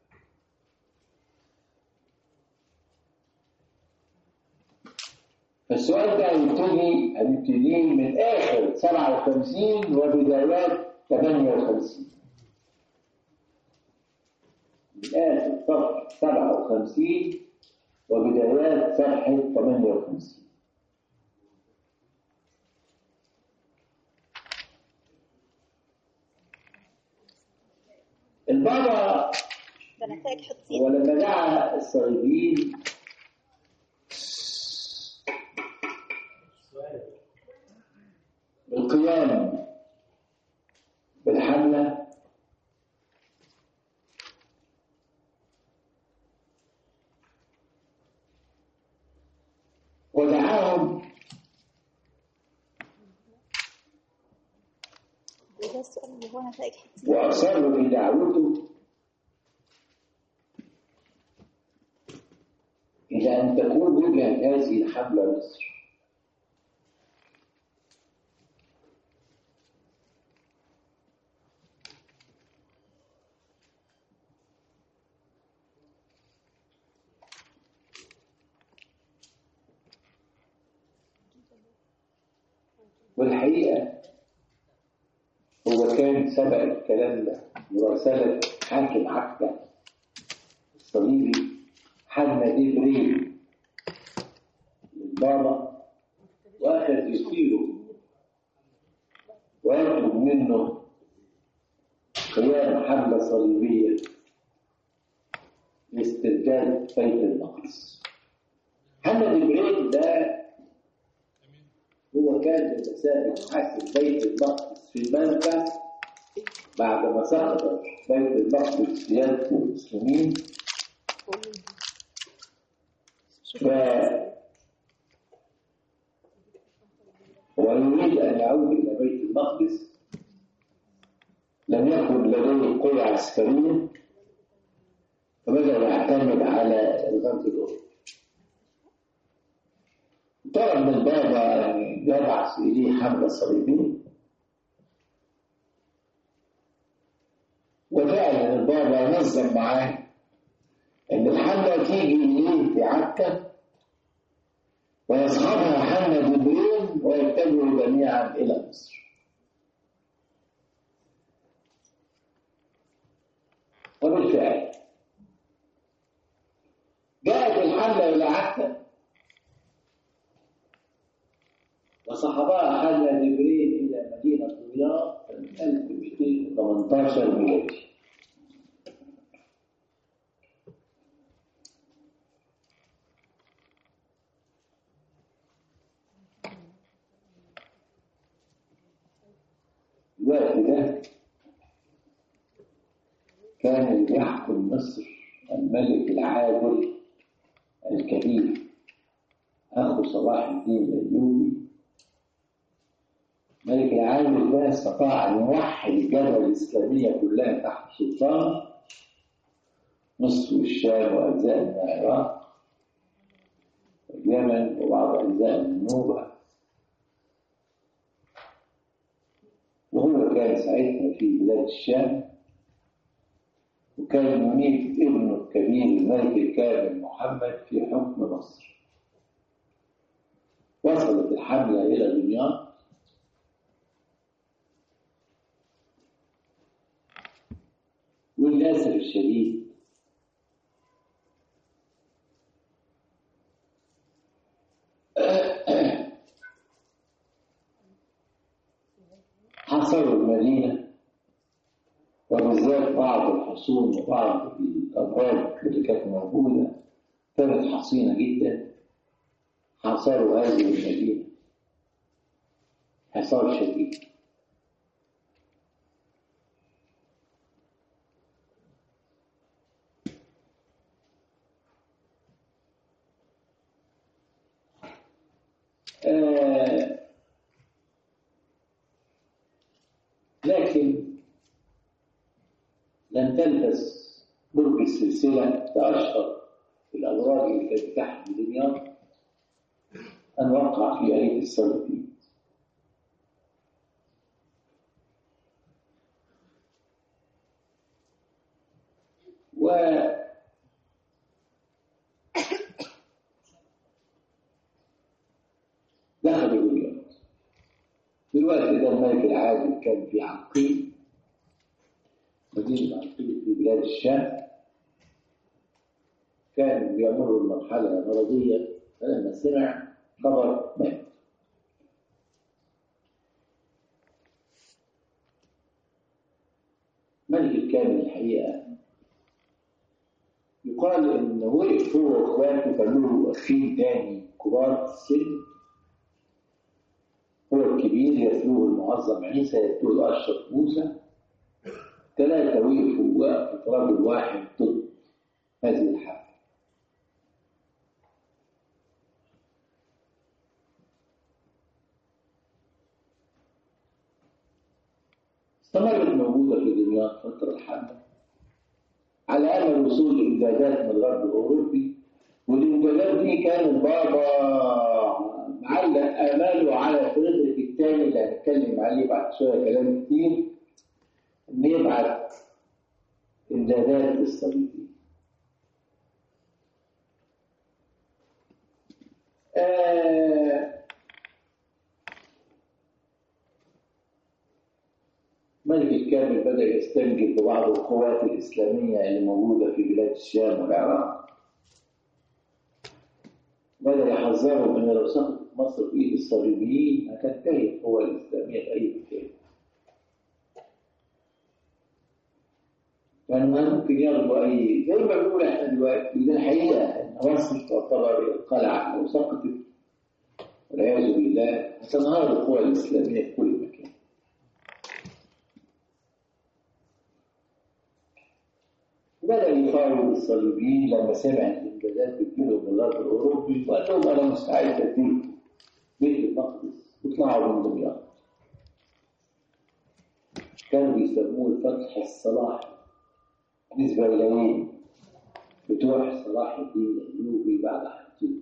فالسؤال ده هيبتدي هنبتديه من آخر 57 وبدايات 58 من آخر صفحة 57 وبدايات صفحة 58 البابا ده نتائج حطين ولما دعا الصليبيين بالقيام بالحملة ودعاهم ده السؤال اللي هو نتائج حطين وأصروا بدعوته إلى أن تكون وجهة هذه الحملة مصر والحقيقة هو كان سبق الكلام ده مراسلة حاكم عكا الصليبي حنا دي بريل للبابا واخذ يثيره ويطلب منه قيام حملة صليبية لاسترداد بيت المقدس حنا دي بريل ده هو كان بمثابة حاكم بيت المقدس في المنفى بعد ما سقط بيت المقدس في يد المسلمين ف ويريد أن يعود إلى بيت المقدس لم يكن لديه قوة عسكرية فبدأ يعتمد على الغرب الأوروبي طلب من البابا أن يبعث إليه حملة صليبية وفعلا البابا نظم معاه ان الحمله تيجي اليه في عكا ويصحبها حنا جبريل ويتجهوا جميعا الى مصر وبالفعل جاءت الحمله الى عكا وصحبها حنا جبريل الى مدينه رياض سنه 1218 ميلادي الوقت ده كان اللي بيحكم مصر الملك العادل الكبير أخو صلاح الدين الأيوبي الملك العادل ده استطاع أن يوحد الجبهة الإسلامية كلها تحت سلطانه مصر والشام وأجزاء من العراق واليمن وبعض أجزاء من النوبة وهو كان ساعتها في بلاد الشام وكان يميت ابنه الكبير الملك الكامل محمد في حكم مصر وصلت الحملة إلى دمياط وللأسف الشديد حصروا المدينة وبالذات بعض الحصون وبعض الأبواب اللي كانت موجودة كانت حصينة جدا حصروا هذه المدينة حصار شديد آه لكن لم تلبس برج السلسلة كأشهر الأبراج اللي كانت تحت دمياط أن وقع في أيدي الصليبيين و دخلوا دمياط في الوقت ده الملك العادل كان في عقيل مدينة عقيل في بلاد الشام كان بيمر بمرحلة مرضية فلما سمع خبر مات ملك الكامل الحقيقة يقال إن وقف هو وإخواته كانوا له أخين تاني كبار في السن هو الكبير يتلوه المعظم عيسى يتلوه الأشرف موسى ثلاثة وقفوا وقفة رجل واحد ضد هذه الحرب استمرت موجودة في دمياط فترة الحرب على أمل وصول إمدادات من الغرب الأوروبي والإمدادات دي كان البابا معلق آماله على فريدريك الثاني اللي هنتكلم عليه بعد شوية كلام كتير إن يبعت إمدادات للصليبيين. آه ملك الكامل بدأ يستنجد ببعض القوات الإسلامية اللي موجودة في بلاد الشام والعراق بدأ يحذرهم إن لو سقطت مصر في إيد الصليبيين هتنتهي القوى الإسلامية في أي مكان. يعني ما ممكن ياخدوا أي زي ما بنقول إحنا دلوقتي دي الحقيقة إن مصر تعتبر القلعة لو سقطت والعياذ بالله هتنهار القوى الإسلامية في كل مكان. بدأ يقاوم الصليبيين لما سمع الإمدادات بتجيلهم من الغرب الأوروبي وقال لهم أنا مستعد أديكم بيت المقدس يطلعوا من دمياط كانوا بيسموه الفتح الصلاحي نسبة إلى مين؟ بتوع صلاح الدين الأيوبي بعد حجته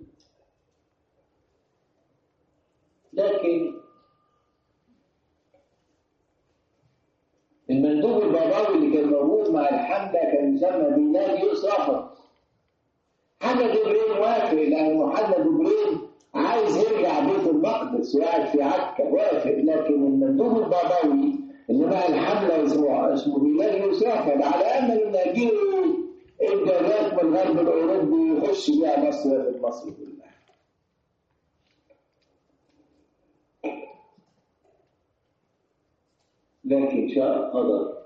لكن المندوب الباباوي اللي كان موجود مع الحملة كان يسمى بيناديوس رفض حمد جبريل وافق لأن محمد جبريل عايز يرجع بيت المقدس وقاعد في عكا وافق لكن المندوب البابوي اللي مع الحملة اسمه اسمه بيناديوس رفض على أمل إن يجيله إمدادات من الغرب الأوروبي يخش بيها مصر في مصر كلها. لكن شاء القدر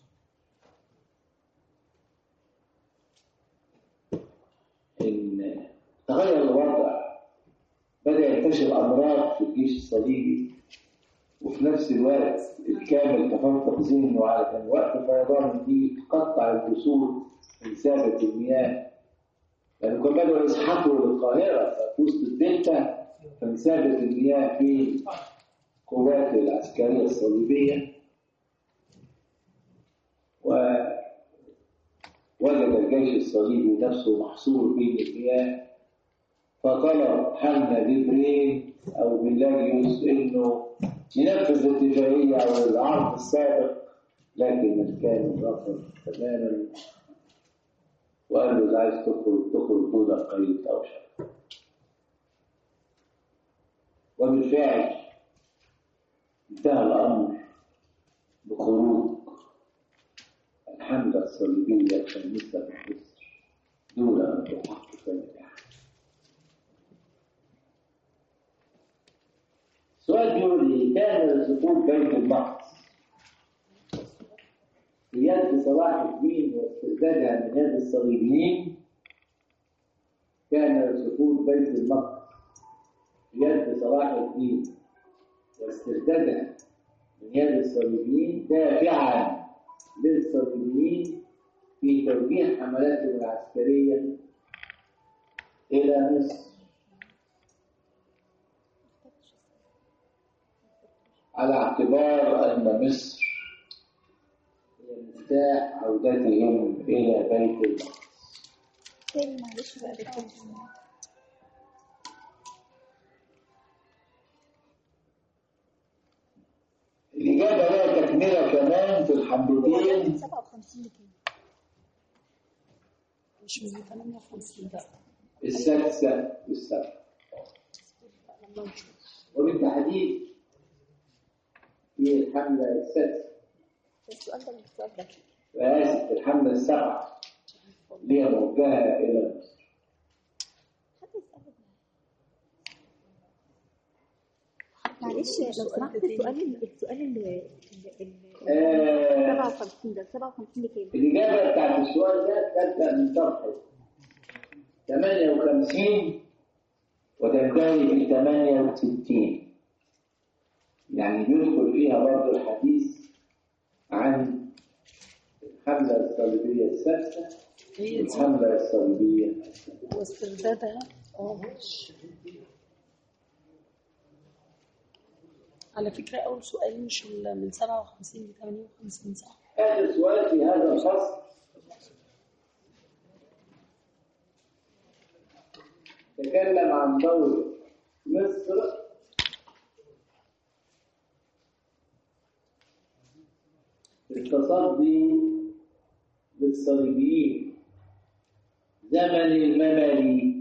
إن تغير الوضع بدأ ينتشر أمراض في الجيش الصليبي وفي نفس الوقت الكامل تفوق ذهنه على كان وقت فيضان النيل قطع الجسور من ثابت المياه لأنه كان بدأوا يزحفوا للقاهرة في وسط الدلتا كان ثابت المياه في القوات العسكرية الصليبية ووجد الجيش الصليبي نفسه محصور بين المياه فطلب حنا جبريل أو بلاجيوس إنه ينفذ الاتفاقية أو العرض السابق لكن كان رفض تماما وقال له إذا عايز تخرج تخرج دون قيد أو شرط وبالفعل انتهى الأمر بخروج الحملة الصليبية الخامسة في مصر دون أن تحقق النجاح السؤال بيقول لي كان سقوط بيت المقدس في يد صلاح الدين واستردادها من يد الصليبيين كان سقوط بيت المقدس في يد صلاح الدين واستردادها من يد الصليبيين دافعا للصليبيين في توجيه حملاتهم العسكرية إلى مصر على اعتبار أن مصر هي مفتاح عودتهم إلى بيت المقدس تاني معلش بقى بالتاني. الإجابة لها تكملة كمان في الحملتين 57 لكام؟ مش من 58 لا السادسة والسابعة لما نشوف وبالتحديد في الحملة السادسة السؤال ده ولا السؤال ده؟ وآسف الحملة السابعة اللي هي موجهة إلى مصر حد يسأله معلش لو سمحت السؤال ال- السؤال ال آه. 57 ده 57 لكام؟ الإجابة بتاعت السؤال ده تبدأ من صفحة 58 وتنتهي في 68 يعني بيدخل فيها برضه الحديث عن الحملة الصليبية السادسة هي دي والحملة الصليبية السادسة واستردادها اه ماشي على فكرة أول سؤال مش ال- من 57 ل 58 صح؟ آخر سؤال في هذا الفصل تكلم عن دور مصر في التصدي للصليبيين زمن المماليك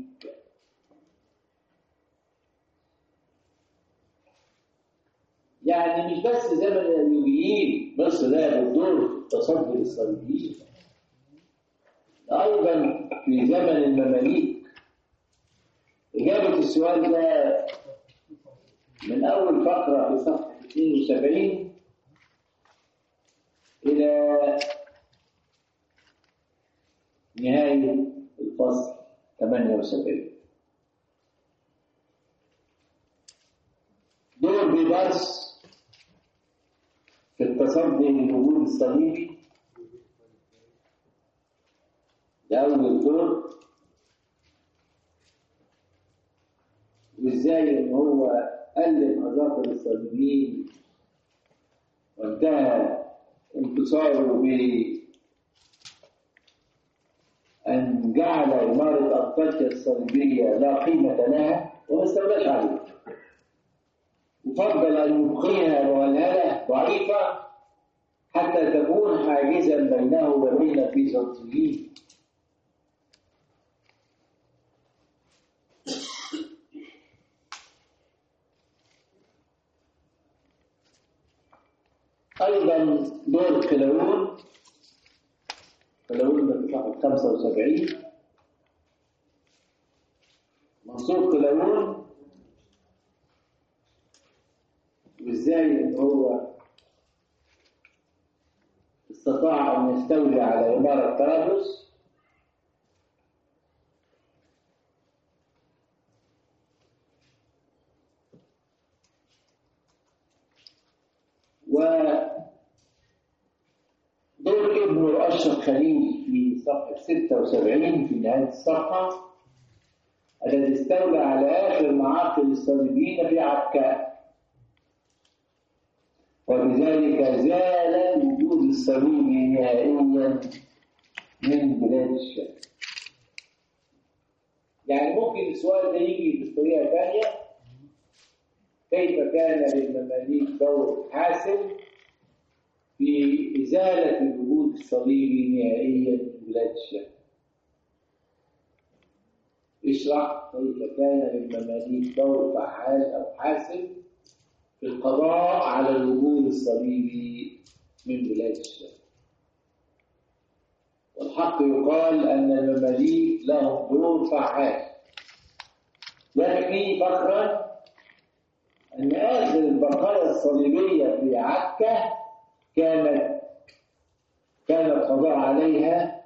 يعني مش بس زمن الايوبيين مصر لعبت دور في التصدي للصليبيين ايضا في زمن المماليك اجابه السؤال ده من اول فقره في صفحه 72 الى نهايه الفصل 78 دور بيبرس في التصدي للوجود الصليبي ده أول دور وإزاي إن هو ألم أظافر الصليبيين وانتهى انتصاره بأن جعل إمارة أنطاكيا الصليبية لا قيمة لها وما استولاش عليها وفضل أن يبقيها مهلهلة ضعيفة حتى تكون حاجزا بينه وبين البيزنطيين أيضا دور كلاون كلاون من صفحة 75 منصور كلاون وإزاي إن هو استطاع أن يستولي على إمارة طرابلس ودور ابنه أشرف خليل في صفحة 76 في نهاية الصفحة الذي استولى على آخر معاقل الصليبيين في عكا وبذلك زال وجود الصليب نهائيا من بلاد الشام يعني ممكن السؤال ده يجي بطريقة ثانية كيف كان للمماليك دور حاسم في إزالة الوجود الصليبي نهائيا من بلاد الشام اشرح كيف كان للمماليك دور فعال أو حاسم في القضاء على الوجود الصليبي من بلاد الشام والحق يقال أن المماليك لهم دور فعال يكفي فخرا أن آخر البقايا الصليبية في عكا كانت كان القضاء عليها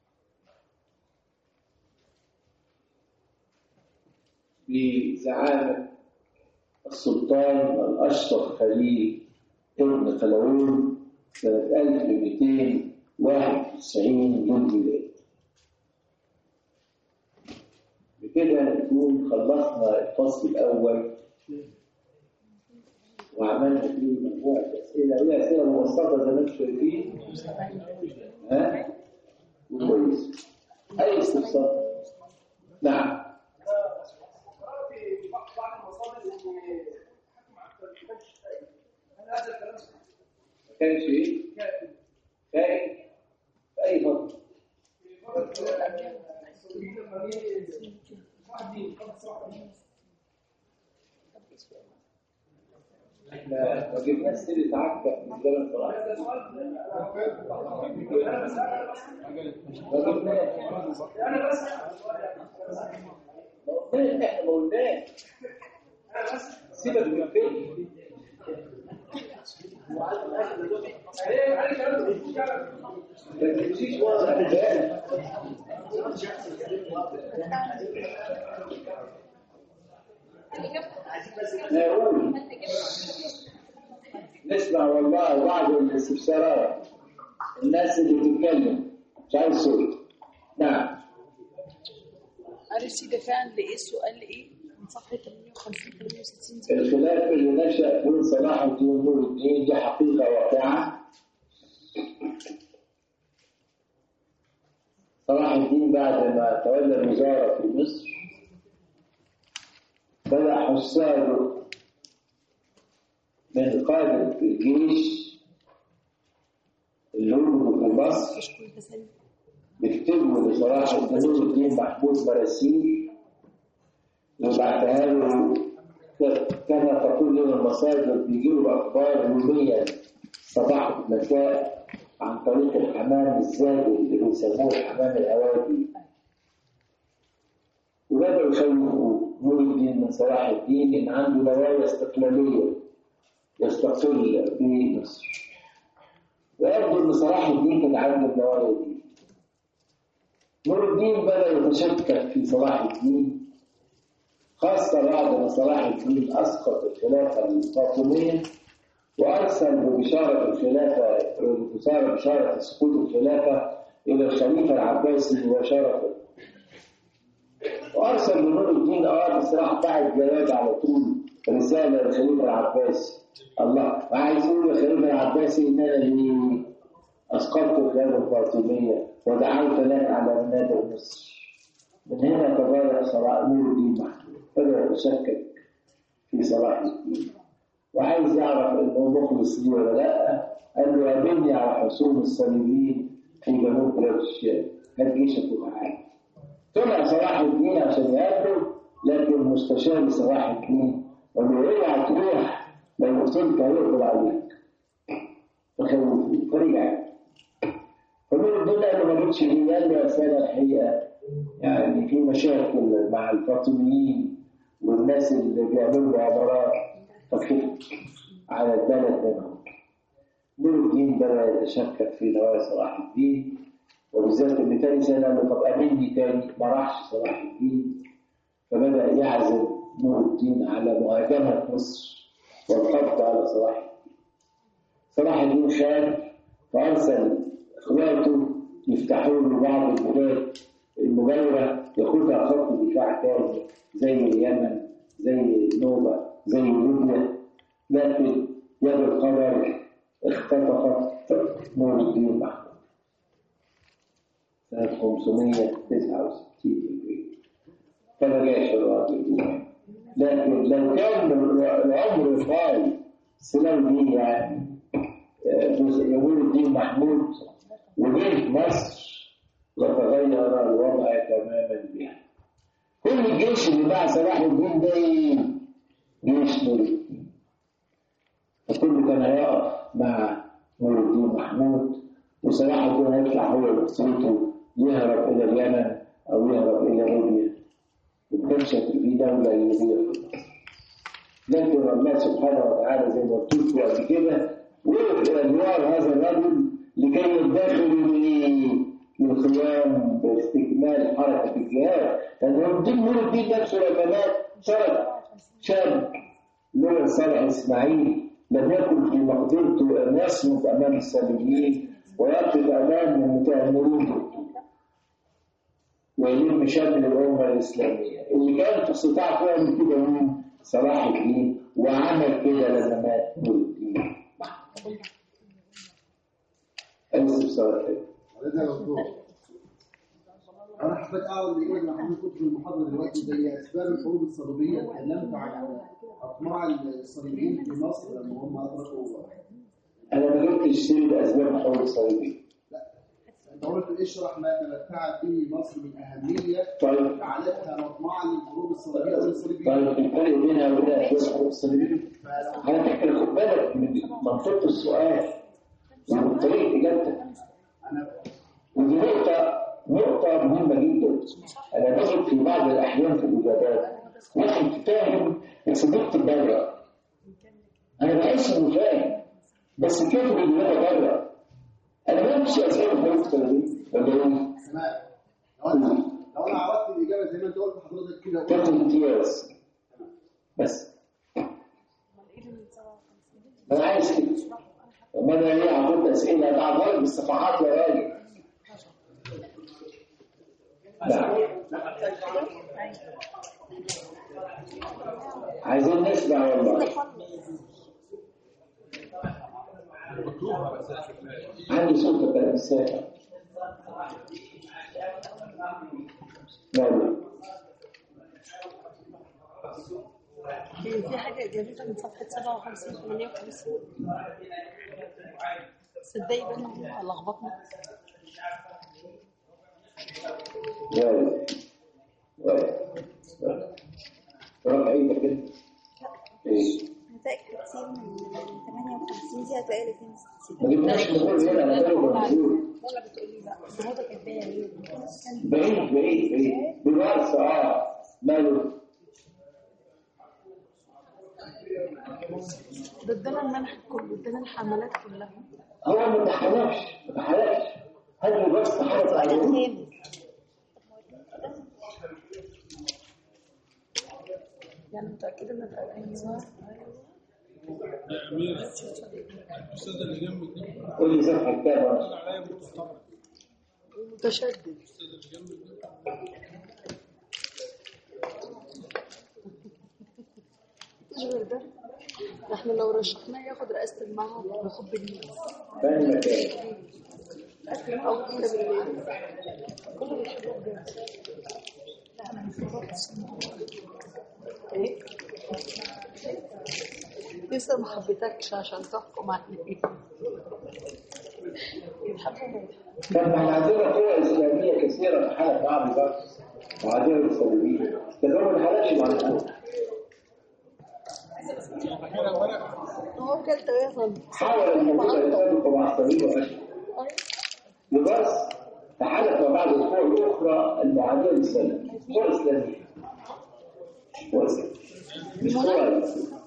بزعامة السلطان الأشرف خليل ابن خلعون سنة 1291 للميلاد بكده نكون خلصنا الفصل الأول وعملنا فيه مجموعة أسئلة هي أسئلة مبسطة زي ما انتم شايفين ها؟ وكويس أي استفسار؟ نعم قرأت في بعض المصادر ان الحكم على الكتاب الشافعي هل هذا الكلام صحيح؟ ما كانش إيه؟ كاتب كائن في أي فضل في فترة الصليبيين لما جه واحد قبل صلاح الدين احنا ما جبناش سيرة عكا في الكلام صراحة هذا سؤال انا بسأل ما جبناش انا بسأل سؤال ما قلناش احنا ما قلناش انا بسأل سيبك من الفيلم عليه عليه كلام مش كلام ما تمشيش ورا الرجال نقول نسمع والله بعض الاستفسارات الناس اللي بتتكلم مش عايز صوت نعم عارف سيدي فعلا لقيت السؤال ايه من صفحة 58 68 دي الخلاف اللي نشأ بين صلاح الدين نور الدين دي حقيقة واقعة صلاح الدين بعد ما تولى الوزارة في مصر بدأ حسابه من قادة الجيش اللي وجدوا في مصر كشكول تسلي بيكتبوا لصلاح الدين نور الدين محمود مراسيل وبعتها له كما تقول لنا المصادر بيجيبوا اخبار يوميا صباح ومساء عن طريق الحمام الزاجل اللي بيسموه الحمام الهوادي وبدأوا يخوفوا نور الدين من صلاح الدين ان عنده نوايا استقلاليه يستقل بمصر ويبدو ان صلاح الدين كان عنده النوايا دي نور الدين بدأ يتشكك في صلاح الدين خاصة بعد ما صلاح الدين أسقط الخلافة الفاطمية وأرسل ببشارة الخلافة ببشارة بشارة سقوط الخلافة إلى الخليفة العباسي مباشرة وأرسل لنور الدين أواد صلاح بعد جواب على طول رسالة لخليفة العباسي الله وعايز يقول لخليفة العباسي إن أنا اللي أسقطت الخلافة الفاطمية ودعوت لك على منابر مصر من هنا تغير صلاح نور الدين محمود بدأ يتشكك في صلاح الدين وعايز يعرف انه مخلص لي ولا لا قال له قابلني على حصون الصليبيين في جنوب بلاد الشام هات جيشك وتعالى طلع صلاح الدين عشان يقابله لكن مستشار صلاح الدين قال له اوعى تروح لو وصلت هيقبض عليك فخوفه فرجع فنور الدين قال له ما جيتش ليه قال له يا سيدة الحقيقه يعني في مشاكل مع الفاطميين والناس اللي بيعملوا عبارات فخفت على البلد منهم نور الدين بدأ يتشكك في نوايا صلاح الدين وبالذات ان تاني سنة قال له طب قابلني تاني ما راحش صلاح الدين فبدأ يعزم نور الدين على مهاجمة مصر والقبض على صلاح الدين صلاح الدين خان فأرسل إخواته يفتحوا له بعض البلاد المجاورة ياخدها خط دفاع تاني زي اليمن زي النوبة زي ليبيا لكن يد القدر اختطفت نور الدين محمود سنة 569 هجرية فما جاش الراجل لكن لو كان العمر طال سنة دي يعني آه، نور الدين محمود وجه مصر وتغير الوضع تماما بها كل الجيش اللي مع صلاح الدين ده ايه؟ جيش نور الدين فكله كان هيقف مع نور الدين محمود وصلاح الدين هيطلع هو واسرته يهرب الى اليمن او يهرب الى ليبيا وتنشأ في دولة يهودية في مصر لكن الله سبحانه وتعالى زي ما قلت لكم قبل كده وقف الى جوار هذا الرجل لكي يدخلوا للقيام باستكمال حركة الجهاد لأن نور الدين نور الدين نفسه لما مات شرد شاب له صالح إسماعيل لم يكن في مقدرته أن يصمت أمام الصليبيين ويقف أمام المتآمرين ويلم شمل الأمة الإسلامية اللي كان في استطاع فيها من كده مين؟ صلاح الدين وعمل كده لما مات نور الدين أنسب صلاح الدين ده يا دكتور انا حبيت اعرض الاجابه اللي حضرتك كنت في المحاضره دلوقتي زي اسباب الحروب الصليبيه اتكلمت عن اطماع الصليبيين في مصر لما هم ادركوا أنا ما جبتش سيرة أسباب الحروب الصليبية انت قلت اشرح ما تمتعت به مصر من اهميه طيب جعلتها مطمعا للحروب الصليبيه والصليبيين طيب الفرق بينها وبين أسباب الحروب الصليبية فلو على فكرة خد بالك من منطقة السؤال ومن طريقة إجابتك انا ودي نقطة نقطة مهمة جدا أنا بجد في بعض الأحيان في الإجابات واحد فاهم بس دقت بره أنا بحس إنه فاهم بس كاتب الإجابة بره أنا ما بمشي أسئلة الحروب الصليبية ولا إيه؟ تمام لو انا لو انا عرضت الاجابه زي ما انت قلت حضرتك كده قلت كاتب امتياز بس أنا عايز كده طب ما أنا ليه عملت أسئلة بعد بالصفحات يا راجل نعم عايزين نسمع والله عندي صوت كلام الساعة يلا في حاجة إيجابية من صفحة 57 58 صدقي بينهم لخبطنا وارد وارد وارد. رفع ايدك كده ايه نتائج كتير من 58 دي هتلاقي لك ما جبناش نقول هنا انا بقول منظور ولا بتقولي لا النهارده كانت باينة ليه بعيد بعيد بعيد بالورث اه ماله ضدنا المنهج كله ضدنا الحملات كلها هو ما تحلفش ما تحلفش هل بس تحلف على الوجود؟ يعني متأكدة إن ده أيوه الاستاذ اللي جنبك ده قول لي صفحه كام قال عليا متطرف متشدد الاستاذ اللي جنبك ده غير ده احنا لو رشحناه ياخد رئاسة المعهد بحب الناس فاهم مكان او كده بالليل كله بيحبوا ده لا انا ما فكرتش ايه لسه ما حبيتكش عشان تحكم عليه يتحبوا طب ما احنا عندنا قوى اسلاميه كثيره في حاله بعض بقى وعندنا الصليبيين تجربوا الحالات مع الكون هو كده تمام حاول الموضوع يتفق مع الصليب واشهر لبس تحالف مع بعض القوى الاخرى المعاديه للسلام قوى اسلاميه قوى إسلامية. مش قوى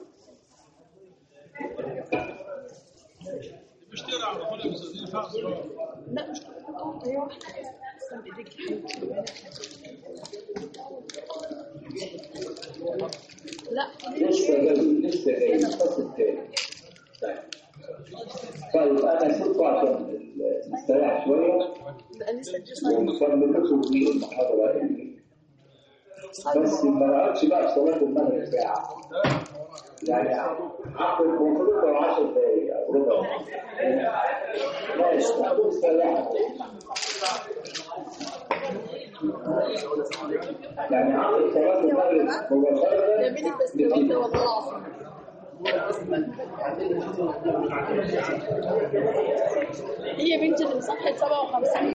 مش تقرا على كل مسدين فيها اسرار لا مش كده هي واحدة استنى ايديك لا لسه جاي لسه جاي الفصل الثاني طيب. طيب انا سبته عشان نستريح شويه ده لسه دي صايمة ونكمل لكم في المحاضره دي بس ما نقعدش بقى في صلاه المغرب ساعه يعني عقد المفروض لو 10 دقايق او ربع ماشي ناخد استريح يعني عقد صلاه المغرب مباشره جميل بس جميل ده والله العظيم هي بنتي اللي صحت 57